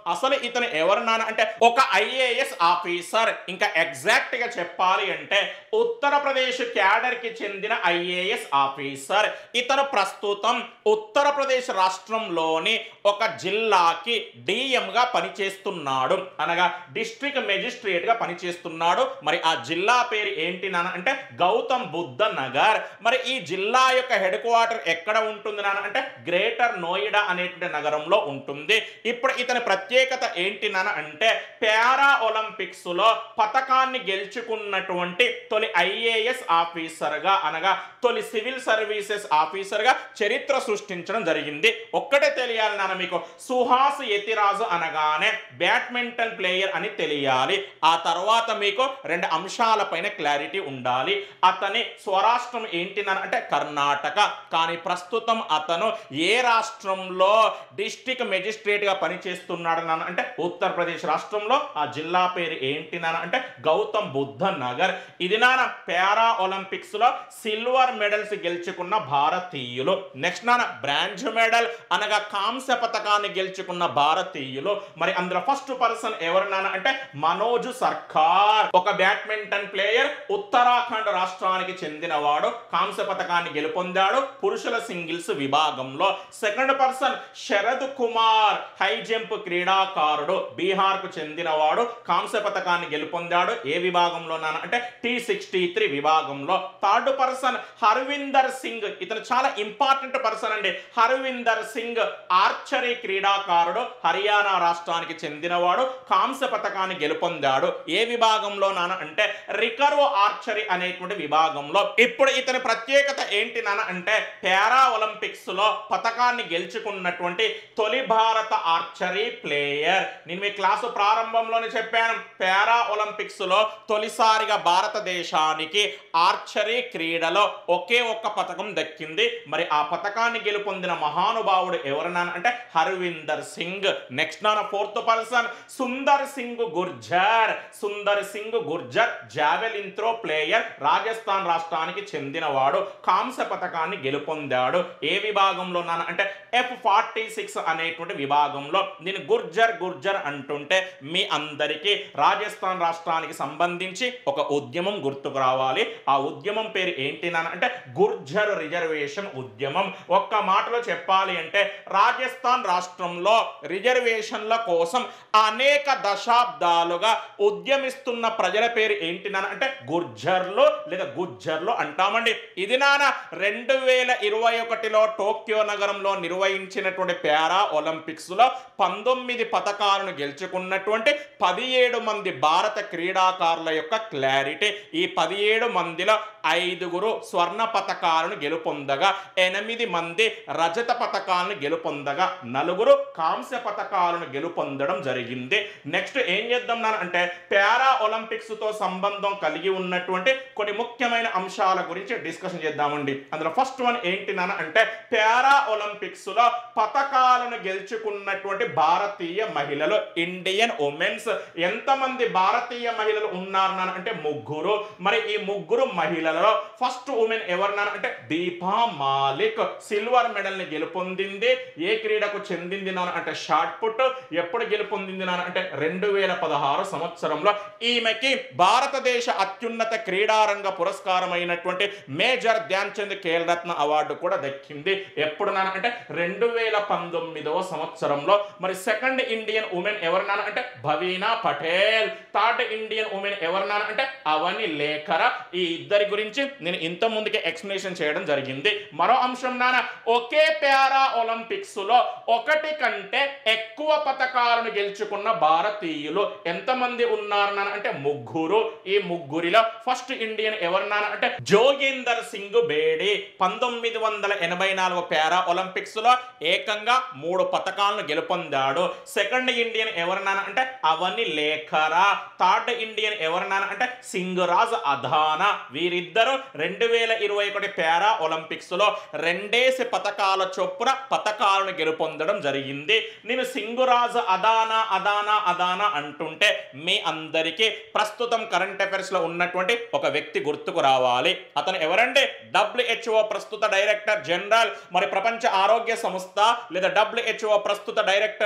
Speaker 1: అసలు ఇతను ఎవరు నాన్న అంటే ఒక ఐఏఎస్ ఆఫీసర్ ఇంకా ఎగ్జాక్ట్ గా చెప్పాలి అంటే ఉత్తరప్రదేశ్ క్యాడర్ కి చెందిన ఐఏఎస్ ఆఫీసర్ ఇతను ప్రస్తుతం ఉత్తరప్రదేశ్ రాష్ట్రంలోని ఒక జిల్లాకి డిఎం గా పనిచేస్తున్నాడు అనగా డిస్ట్రిక్ట్ మెజిస్ట్రేట్ గా పనిచేస్తున్నాడు మరి ఆ జిల్లా పేరు ఏంటి నాన్న అంటే గౌతమ్ బుద్ధ నగర్ మరి ఈ జిల్లా యొక్క హెడ్ క్వార్టర్ ఎక్కడ ఉంటుంది నాన్న అంటే గ్రేటర్ నోయిడా అనేటువంటి నగరంలో ఉంటుంది ఇప్పుడు ఇతని ప్రత్యేకత ఏంటి నాన్న అంటే పారా ఒలింపిక్స్ లో పథకాన్ని గెలుచుకున్నటువంటి తొలి ఐఏఎస్ ఆఫీసర్ గా అనగా తొలి సివిల్ సర్వీసెస్ ఆఫీసర్ గా చరిత్ర సృష్టించడం జరిగింది ఒక్కటే తెలియాలి నాన్న మీకు సుహాస్ యతిరాజు అనగానే బ్యాడ్మింటన్ ప్లేయర్ అని తెలియాలి ఆ తర్వాత మీకు రెండు అంశాలపైన క్లారిటీ ఉండాలి అతని స్వరాష్ట్రం ఏంటి నాన్న అంటే కర్ణాటక కానీ ప్రస్తుతం అతను ఏ రాష్ట్రంలో డిస్టిక్ మెజిస్ట్రేట్ గా పనిచేస్తున్నాడు నాన్న అంటే ఉత్తరప్రదేశ్ రాష్ట్రంలో ఆ జిల్లా పేరు ఏంటి నాన్న అంటే గౌతమ్ బుద్ధ నగర్ ఇది నాన్న పారా ఒలింపిక్స్ లో సిల్వర్ మెడల్స్ గెలుచుకున్న భారతీయులు నెక్స్ట్ నాన్న బ్రాంజ్ మెడల్ అనగా కాంస్య పథకాన్ని గెలుచుకున్న భారతీయులు మరి అందులో ఫస్ట్ పర్సన్ ఎవరు నాన్న అంటే మనోజ్ సర్కార్ ఒక బ్యాడ్మింటన్ ప్లేయర్ ఉత్తరాఖండ్ రాష్ట్రానికి చెందినవాడు కాంస్య పథకాన్ని గెలుపొందాడు పురుషుల సింగిల్స్ విభాగంలో second person Sharad Kumar high jump క్రీడాకారుడు బీహార్ కు చెందినవాడు కాంస్య పథకాన్ని గెలుపొందాడు ఏ విభాగంలో నాన్న అంటే టీ సిక్స్టీ త్రీ విభాగంలో థర్డ్ పర్సన్ హర్విందర్ సింగ్ ఇతను చాలా ఇంపార్టెంట్ పర్సన్ అండి హర్విందర్ సింగ్ ఆర్చరీ క్రీడాకారుడు హర్యానా రాష్ట్రానికి చెందినవాడు కాంస్య పథకాన్ని గెలుపొందాడు ఏ విభాగంలో నాన్న అంటే రికర్వ్ ఆర్చరీ అనేటువంటి విభాగంలో ఇప్పుడు ఇతని ప్రత్యేకత ఏంటి నాన్న అంటే పారా ఒలింపిక్స్ లో పథకాన్ని గెలుచుకున్నటువంటి తొలి భారత ఆర్చరీ ప్లేయర్ నేను మీ క్లాసు ప్రారంభంలోనే చెప్పాను పారా ఒలింపిక్స్ లో తొలిసారిగా భారతదేశానికి ఆర్చరీ క్రీడలో ఒకే ఒక్క పథకం దక్కింది మరి ఆ పథకాన్ని గెలుపొందిన మహానుభావుడు ఎవరు నాన్న అంటే హర్విందర్ సింగ్ నెక్స్ట్ నాన్న fourth person Sundar Singh Gurjar Sundar Singh Gurjar javelin throw player Rajasthan రాష్ట్రానికి చెందినవాడు కాంస్య పథకాన్ని గెలుపొందాడు ఏ విభాగంలో నాన్న అంటే ఎఫ్ ఫార్టీ సిక్స్ అనేటువంటి విభాగంలో నేను గుర్జర్ గుర్జర్ అంటుంటే మీ అందరికీ రాజస్థాన్ రాష్ట్రానికి సంబంధించి ఒక ఉద్యమం గుర్తుకు రావాలి ఆ ఉద్యమం పేరు ఏంటి నాన్న అంటే గుర్జర్ రిజర్వేషన్ ఉద్యమం ఒక్క మాటలో చెప్పాలి అంటే రాజస్థాన్ రాష్ట్రంలో రిజర్వేషన్ల కోసం అనేక దశాబ్దాలుగా ఉద్యమిస్తున్న ప్రజల పేరు ఏంటి నాన్న అంటే గుర్జర్లు లేదా గుజ్జర్లు అంటామండి ఇది నాన్న రెండు వేల ఇరవై ఒకటిలో టోక్యో నగరంలో నిర్వహించినటువంటి పారా ఒలింపిక్స్ లో పంతొమ్మిది పథకాలను గెలుచుకున్నటువంటి పదిహేడు మంది భారత క్రీడాకారుల యొక్క క్లారిటీ ఈ పదిహేడు మందిలో ఐదుగురు స్వర్ణ పథకాలను గెలుపొందగా ఎనిమిది మంది రజత పథకాలను గెలుపొందగా నలుగురు కాంస్య పథకాలను గెలుపొందడం జరిగింది నెక్స్ట్ ఏం చేద్దాం నాన్న అంటే పారా ఒలింపిక్స్ తో సంబంధం కలిగి ఉన్నటువంటి కొన్ని ముఖ్యమైన అంశాల గురించి డిస్కషన్ చేద్దామండి అందులో ఫస్ట్ వన్ ఏంటి నాన్న అంటే పారా ఒలింపిక్స్ లో పథకాలను గెలుచుకున్నటువంటి భారతీయ మహిళలు ఇండియన్ ఉమెన్స్ ఎంతమంది భారతీయ మహిళలు ఉన్నారు నాన్న అంటే ముగ్గురు మరి ఈ ముగ్గురు మహిళలలో ఫస్ట్ ఉమెన్ ఎవరు నాన్న అంటే దీపా మాలిక్ సిల్వర్ మెడల్ ని గెలుపొందింది ఏ క్రీడకు చెందింది నాన్న అంటే షార్ట్ పుట్ ఎప్పుడు గెలుపొందింది నాన్న అంటే రెండు వేల పదహారు సంవత్సరంలో ఈమెకి భారతదేశ అత్యున్నత క్రీడారంగ పురస్కారమైనటువంటి మేజర్ ధ్యాన్ చంద్ ఖేల్ రత్న అవార్డు కూడా దక్కింది ఎప్పుడు నాన్న అంటే రెండు వేల పంతొమ్మిదవ సంవత్సరంలో మరి సెకండ్ ఇండియన్ ఉమెన్ ఎవరు నాన్న అంటే Bhavina Patel third Indian women ఎవరు నాన్న అంటే అవని లేఖర ఈ ఇద్దరి గురించి నేను ఇంత ముందుకే ఎక్స్ప్లెనేషన్ చేయడం జరిగింది మరో అంశం నాన్న ఒకే పారా ఒలింపిక్స్ లో ఒకటి కంటే ఎక్కువ పథకాలను గెలుచుకున్న భారతీయులు ఎంతమంది ఉన్నారు నాన్న అంటే ముగ్గురు ఈ ముగ్గురిలో ఫస్ట్ ఇండియన్ ఎవరు నాన్న అంటే జోగేందర్ సింగ్ బేడి పంతొమ్మిది వందల ఎనభై నాలుగు పారా ఒలింపిక్స్ లో ఏకంగా మూడు పథకాలను గెలుపొందాడు సెకండ్ ఇండియన్ ఎవరు నాన్న అంటే అవని లేఖరా థర్డ్ ఇండియన్ ఎవరు నాన్న అంటే సింగరాజ్ అధానా వీరిద్దరు రెండు వేల ఇరవై ఒకటి పారా ఒలింపిక్స్ లో రెండేసి పథకాల చొప్పున పథకాలను గెలుపొందడం జరిగింది నేను సింగురాజ్ అదానా అదానా అదానా అంటుంటే మీ అందరికీ ప్రస్తుతం కరెంట్ అఫైర్స్ లో ఉన్నటువంటి ఒక వ్యక్తి గుర్తుకు రావాలి అతను ఎవరంటే డబ్ల్యూహెచ్ఓ ప్రస్తుత డైరెక్టర్ జనరల్ మరి ప్రపంచ ఆరోగ్య సంస్థ లేదా డబ్ల్యూహెచ్ఓ ప్రస్తుత డైరెక్టర్ జనరల్ పేరు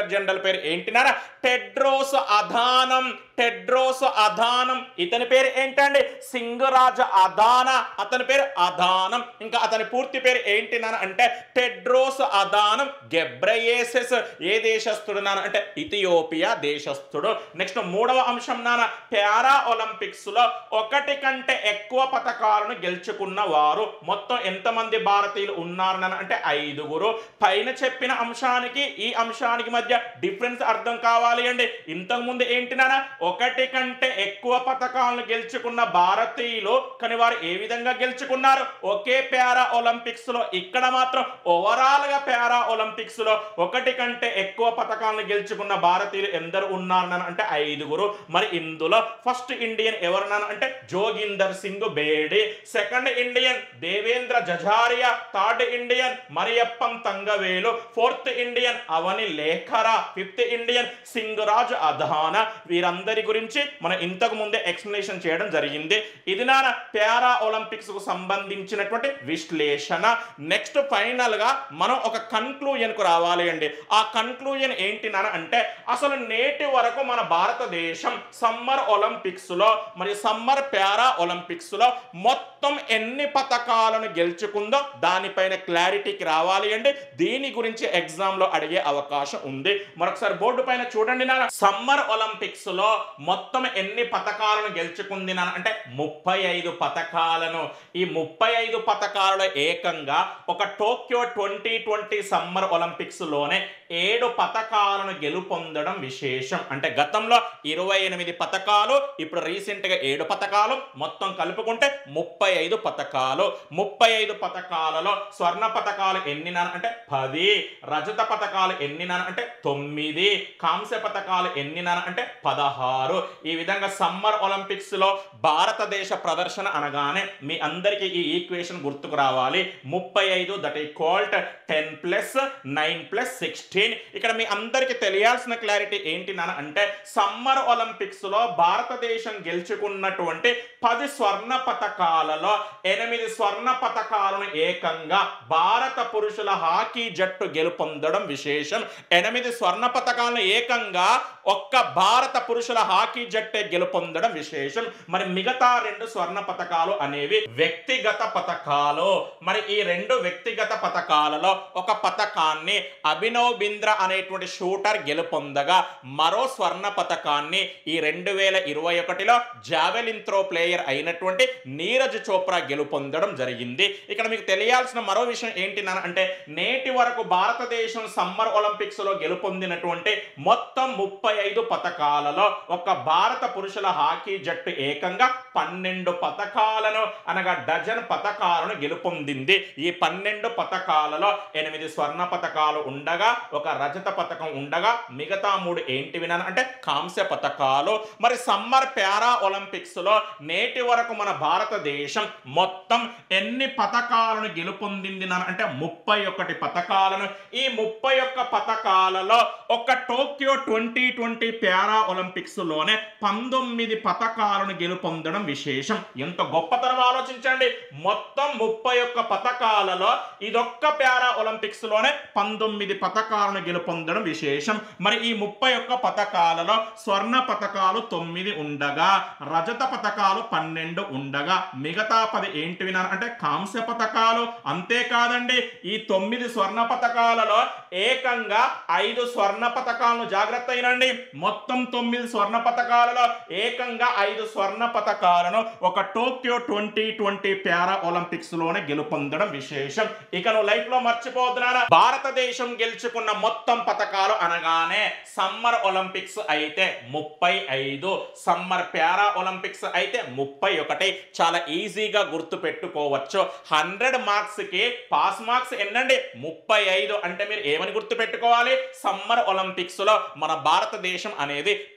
Speaker 1: పేరు ఏంటినారా టెడ్రోస్ అధానం టెడ్రోస్ అధానం ఇతని పేరు ఏంటండి సింగరాజ అదాన అతని పేరు అదానం ఇంకా అతని పూర్తి పేరు ఏంటి నాన్న అంటే టెడ్రోస్ అదానం గెబ్రయేసెస్ ఏ దేశస్థుడు నాన్న అంటే ఇథియోపియా దేశస్థుడు నెక్స్ట్ మూడవ అంశం నాన్న పారా ఒలింపిక్స్ లో ఒకటి కంటే ఎక్కువ పథకాలను గెలుచుకున్న వారు మొత్తం ఎంతమంది భారతీయులు ఉన్నారు నాన్న అంటే ఐదుగురు పైన చెప్పిన అంశానికి ఈ అంశానికి మధ్య డిఫరెన్స్ అర్థం కావాలి అండి ఇంతకు ముందు ఏంటి నాన్న ఒకటి కంటే ఎక్కువ పథకాలను గెలుచుకున్న భారతీయులు కానీ వారు ఏ విధంగా గెలుచుకున్నారు ఒకే పారా ఒలింపిక్స్ లో ఇక్కడ మాత్రం ఓవరాల్ గా పారా ఒలింపిక్స్ లో ఒకటి కంటే ఎక్కువ పథకాలను గెలుచుకున్న భారతీయులు ఎందరు ఉన్నారు నాన్న అంటే ఐదుగురు మరి ఇందులో ఫస్ట్ ఇండియన్ ఎవరన్నా అంటే Joginder Singh Bedi second Indian Devendra Jhajharia third Indian Mariyappan Thangavelu fourth Indian Avani Lekhara fifth Indian Singhraj Adhana వీరందరి గురించి మనం ఇంతకు ముందే ఎక్స్ప్లెనేషన్ చేయడం జరిగింది ఇది నా పారా ఒలింపిక్స్ కు సంబంధించినటువంటి విశ్లేషణ నెక్స్ట్ ఫైనల్ గా మనం ఒక కన్క్లూజన్ కు రావాలి అండి ఆ కన్క్లూజన్ ఏంటి నాన్న అంటే అసలు నేటి వరకు మన భారతదేశం సమ్మర్ ఒలింపిక్స్ లో మరియు సమ్మర్ పారా ఒలింపిక్స్ లో మొత్తం ఎన్ని పథకాలను గెలుచుకుందో దానిపైన క్లారిటీకి రావాలి అండి దీని గురించి ఎగ్జామ్ లో అడిగే అవకాశం ఉంది మరొకసారి బోర్డు పైన చూడండి నాన్న సమ్మర్ ఒలింపిక్స్ లో మొత్తం ఎన్ని పథకాలను గెలుచుకుంది నాన్న అంటే ముప్పై ఐదు పథకాలను ఈ ముప్పై ఐదు పథకాలలో ఏకంగా ఒక Tokyo twenty twenty summer Olympics లోనే ఏడు పథకాలను గెలుపొందడం విశేషం అంటే గతంలో ఇరవై ఎనిమిది పథకాలు ఇప్పుడు రీసెంట్ గా ఏడు పథకాలు మొత్తం కలుపుకుంటే ముప్పై ఐదు పథకాలు ముప్పై ఐదు పథకాలలో స్వర్ణ పథకాలు ఎన్ని నాన్న అంటే పది రజత పథకాలు ఎన్ని నాన్న అంటే తొమ్మిది కాంస్య పథకాలు ఎన్ని నాన్న అంటే పదహారు ఈ విధంగా సమ్మర్ ఒలింపిక్స్ లో భారతదేశ ప్రదర్శన అనగానే మీ అందరికీ ఈ ఈక్వేషన్ గుర్తుకు రావాలి ముప్పై ఐదు that equal ten plus nine plus sixteen ఇక్కడ మీ అందరికీ తెలియాల్సిన క్లారిటీ ఏంటి నాన్న అంటే సమ్మర్ ఒలింపిక్స్ లో భారతదేశం గెలుచుకున్నటువంటి పది స్వర్ణ పథకాలలో ఎనిమిది స్వర్ణ పథకాలను ఏకంగా భారత పురుషుల హాకీ జట్టు గెలుపొందడం విశేషం ఎనిమిది స్వర్ణ పథకాలను ఏకంగా ఒక్క భారత పురుషుల హాకీ జట్టే గెలుపొందడం విశేషం మరి మిగతా రెండు స్వర్ణ పథకాలు అనేవి వ్యక్తిగత పథకాలు మరి ఈ రెండు వ్యక్తిగత పథకాలలో ఒక పథకాన్ని అభినవ్ బింద్రా అనేటువంటి షూటర్ గెలుపొందగా మరో స్వర్ణ పథకాన్ని ఈ రెండు వేల ఇరవై ఒకటిలో జావెలిన్ త్రో ప్లేయర్ అయినటువంటి నీరజ్ చోప్రా గెలుపొందడం జరిగింది ఇక్కడ మీకు తెలియాల్సిన మరో విషయం ఏంటి నాన్న అంటే నేటి వరకు భారతదేశం సమ్మర్ ఒలింపిక్స్ లో గెలుపొందినటువంటి మొత్తం ముప్పై ఐదు పథకాలలో ఒక భారత పురుషుల హాకీ జట్టు ఏకంగా పన్నెండు పథకాలను అనగా డజన్ పథకాలను గెలుపొందింది ఈ పన్నెండు పథకాలలో ఎనిమిది స్వర్ణ పథకాలు ఉండగా ఒక రజత పథకం ఉండగా మిగతా మూడు ఏంటివి నాన్న అంటే కాంస్య పథకాలు మరి సమ్మర్ పారా ఒలింపిక్స్ లో నేటి వరకు మన భారతదేశం మొత్తం ఎన్ని పథకాలను గెలుపొందింది నాన్న అంటే ముప్పై ఒకటి పథకాలను ఈ ముప్పై ఒక్క పథకాలలో ఒక Tokyo twenty twenty para Olympics లోనే పంతొమ్మిది పథకాలను గెలుపొందడం విశేషం ఎంత గొప్పతనం ఆలోచించండి మొత్తం ముప్పై ఒక్క పథకాలలో ఇదొక్క పారా ఒలింపిక్స్ లోనే పంతొమ్మిది పథకాలను గెలుపొందడం విశేషం మరి ఈ ముప్పై ఒక్క పథకాలలో స్వర్ణ పథకాలు తొమ్మిది ఉండగా రజత పథకాలు పన్నెండు ఉండగా మిగతా పది ఏంటి వినారు అంటే కాంస్య పథకాలు అంతేకాదండి ఈ తొమ్మిది స్వర్ణ పథకాలలో ఏకంగా ఐదు స్వర్ణ పథకాలను జాగ్రత్త అయినండి మొత్తం తొమ్మిది స్వర్ణ పథకాలలో ఏకంగా ఐదు స్వర్ణ పథకాలను ఒక Tokyo twenty twenty para Olympics లోనే గెలుపొందడం విశేషం ఇక నువ్వు లైఫ్ లో మర్చిపోతున్నారా భారతదేశం గెలుచుకున్న మొత్తం పథకాలు అనగానే సమ్మర్ ఒలింపిక్స్ అయితే ముప్పై ఐదు సమ్మర్ పారా ఒలింపిక్స్ అయితే ముప్పై ఒకటి చాలా ఈజీగా గుర్తు పెట్టుకోవచ్చు హండ్రెడ్ మార్క్స్ కి పాస్ మార్క్స్ ఎన్నండి ముప్పై ఐదు అంటే మీరు ఏమని గుర్తు పెట్టుకోవాలి సమ్మర్ ఒలింపిక్స్ లో మన భారతదేశం అనేది పాస్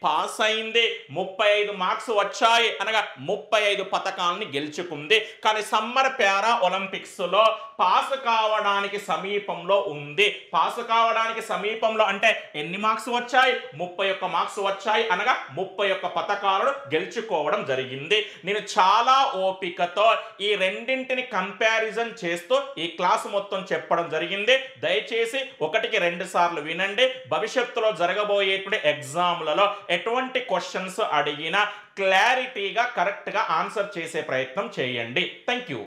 Speaker 1: అయింది ముప్పై ఐదు మార్క్స్ వచ్చాయి అనగా ముప్పై ఐదు పథకాలని గెలుచుకుంది కానీ సమ్మర్ పారా ఒలింపిక్స్ లో పాస్ కావడానికి సమీపంలో ఉంది పాస్ కావడానికి సమీపంలో అంటే ఎన్ని మార్క్స్ వచ్చాయి ముప్పై ఒక్క మార్క్స్ వచ్చాయి అనగా ముప్పై ఒక్క పథకాలను గెలుచుకోవడం జరిగింది నేను చాలా ఓపికతో ఈ రెండింటిని కంపారిజన్ చేస్తూ ఈ క్లాస్ మొత్తం చెప్పడం జరిగింది దయచేసి ఒకటికి రెండు సార్లు వినండి భవిష్యత్తులో జరగబోయేటువంటి ఎగ్జామ్లలో ఎటువంటి క్వశ్చన్స్ అడిగినా క్లారిటీగా కరెక్ట్గా ఆన్సర్ చేసే ప్రయత్నం చేయండి థ్యాంక్ యూ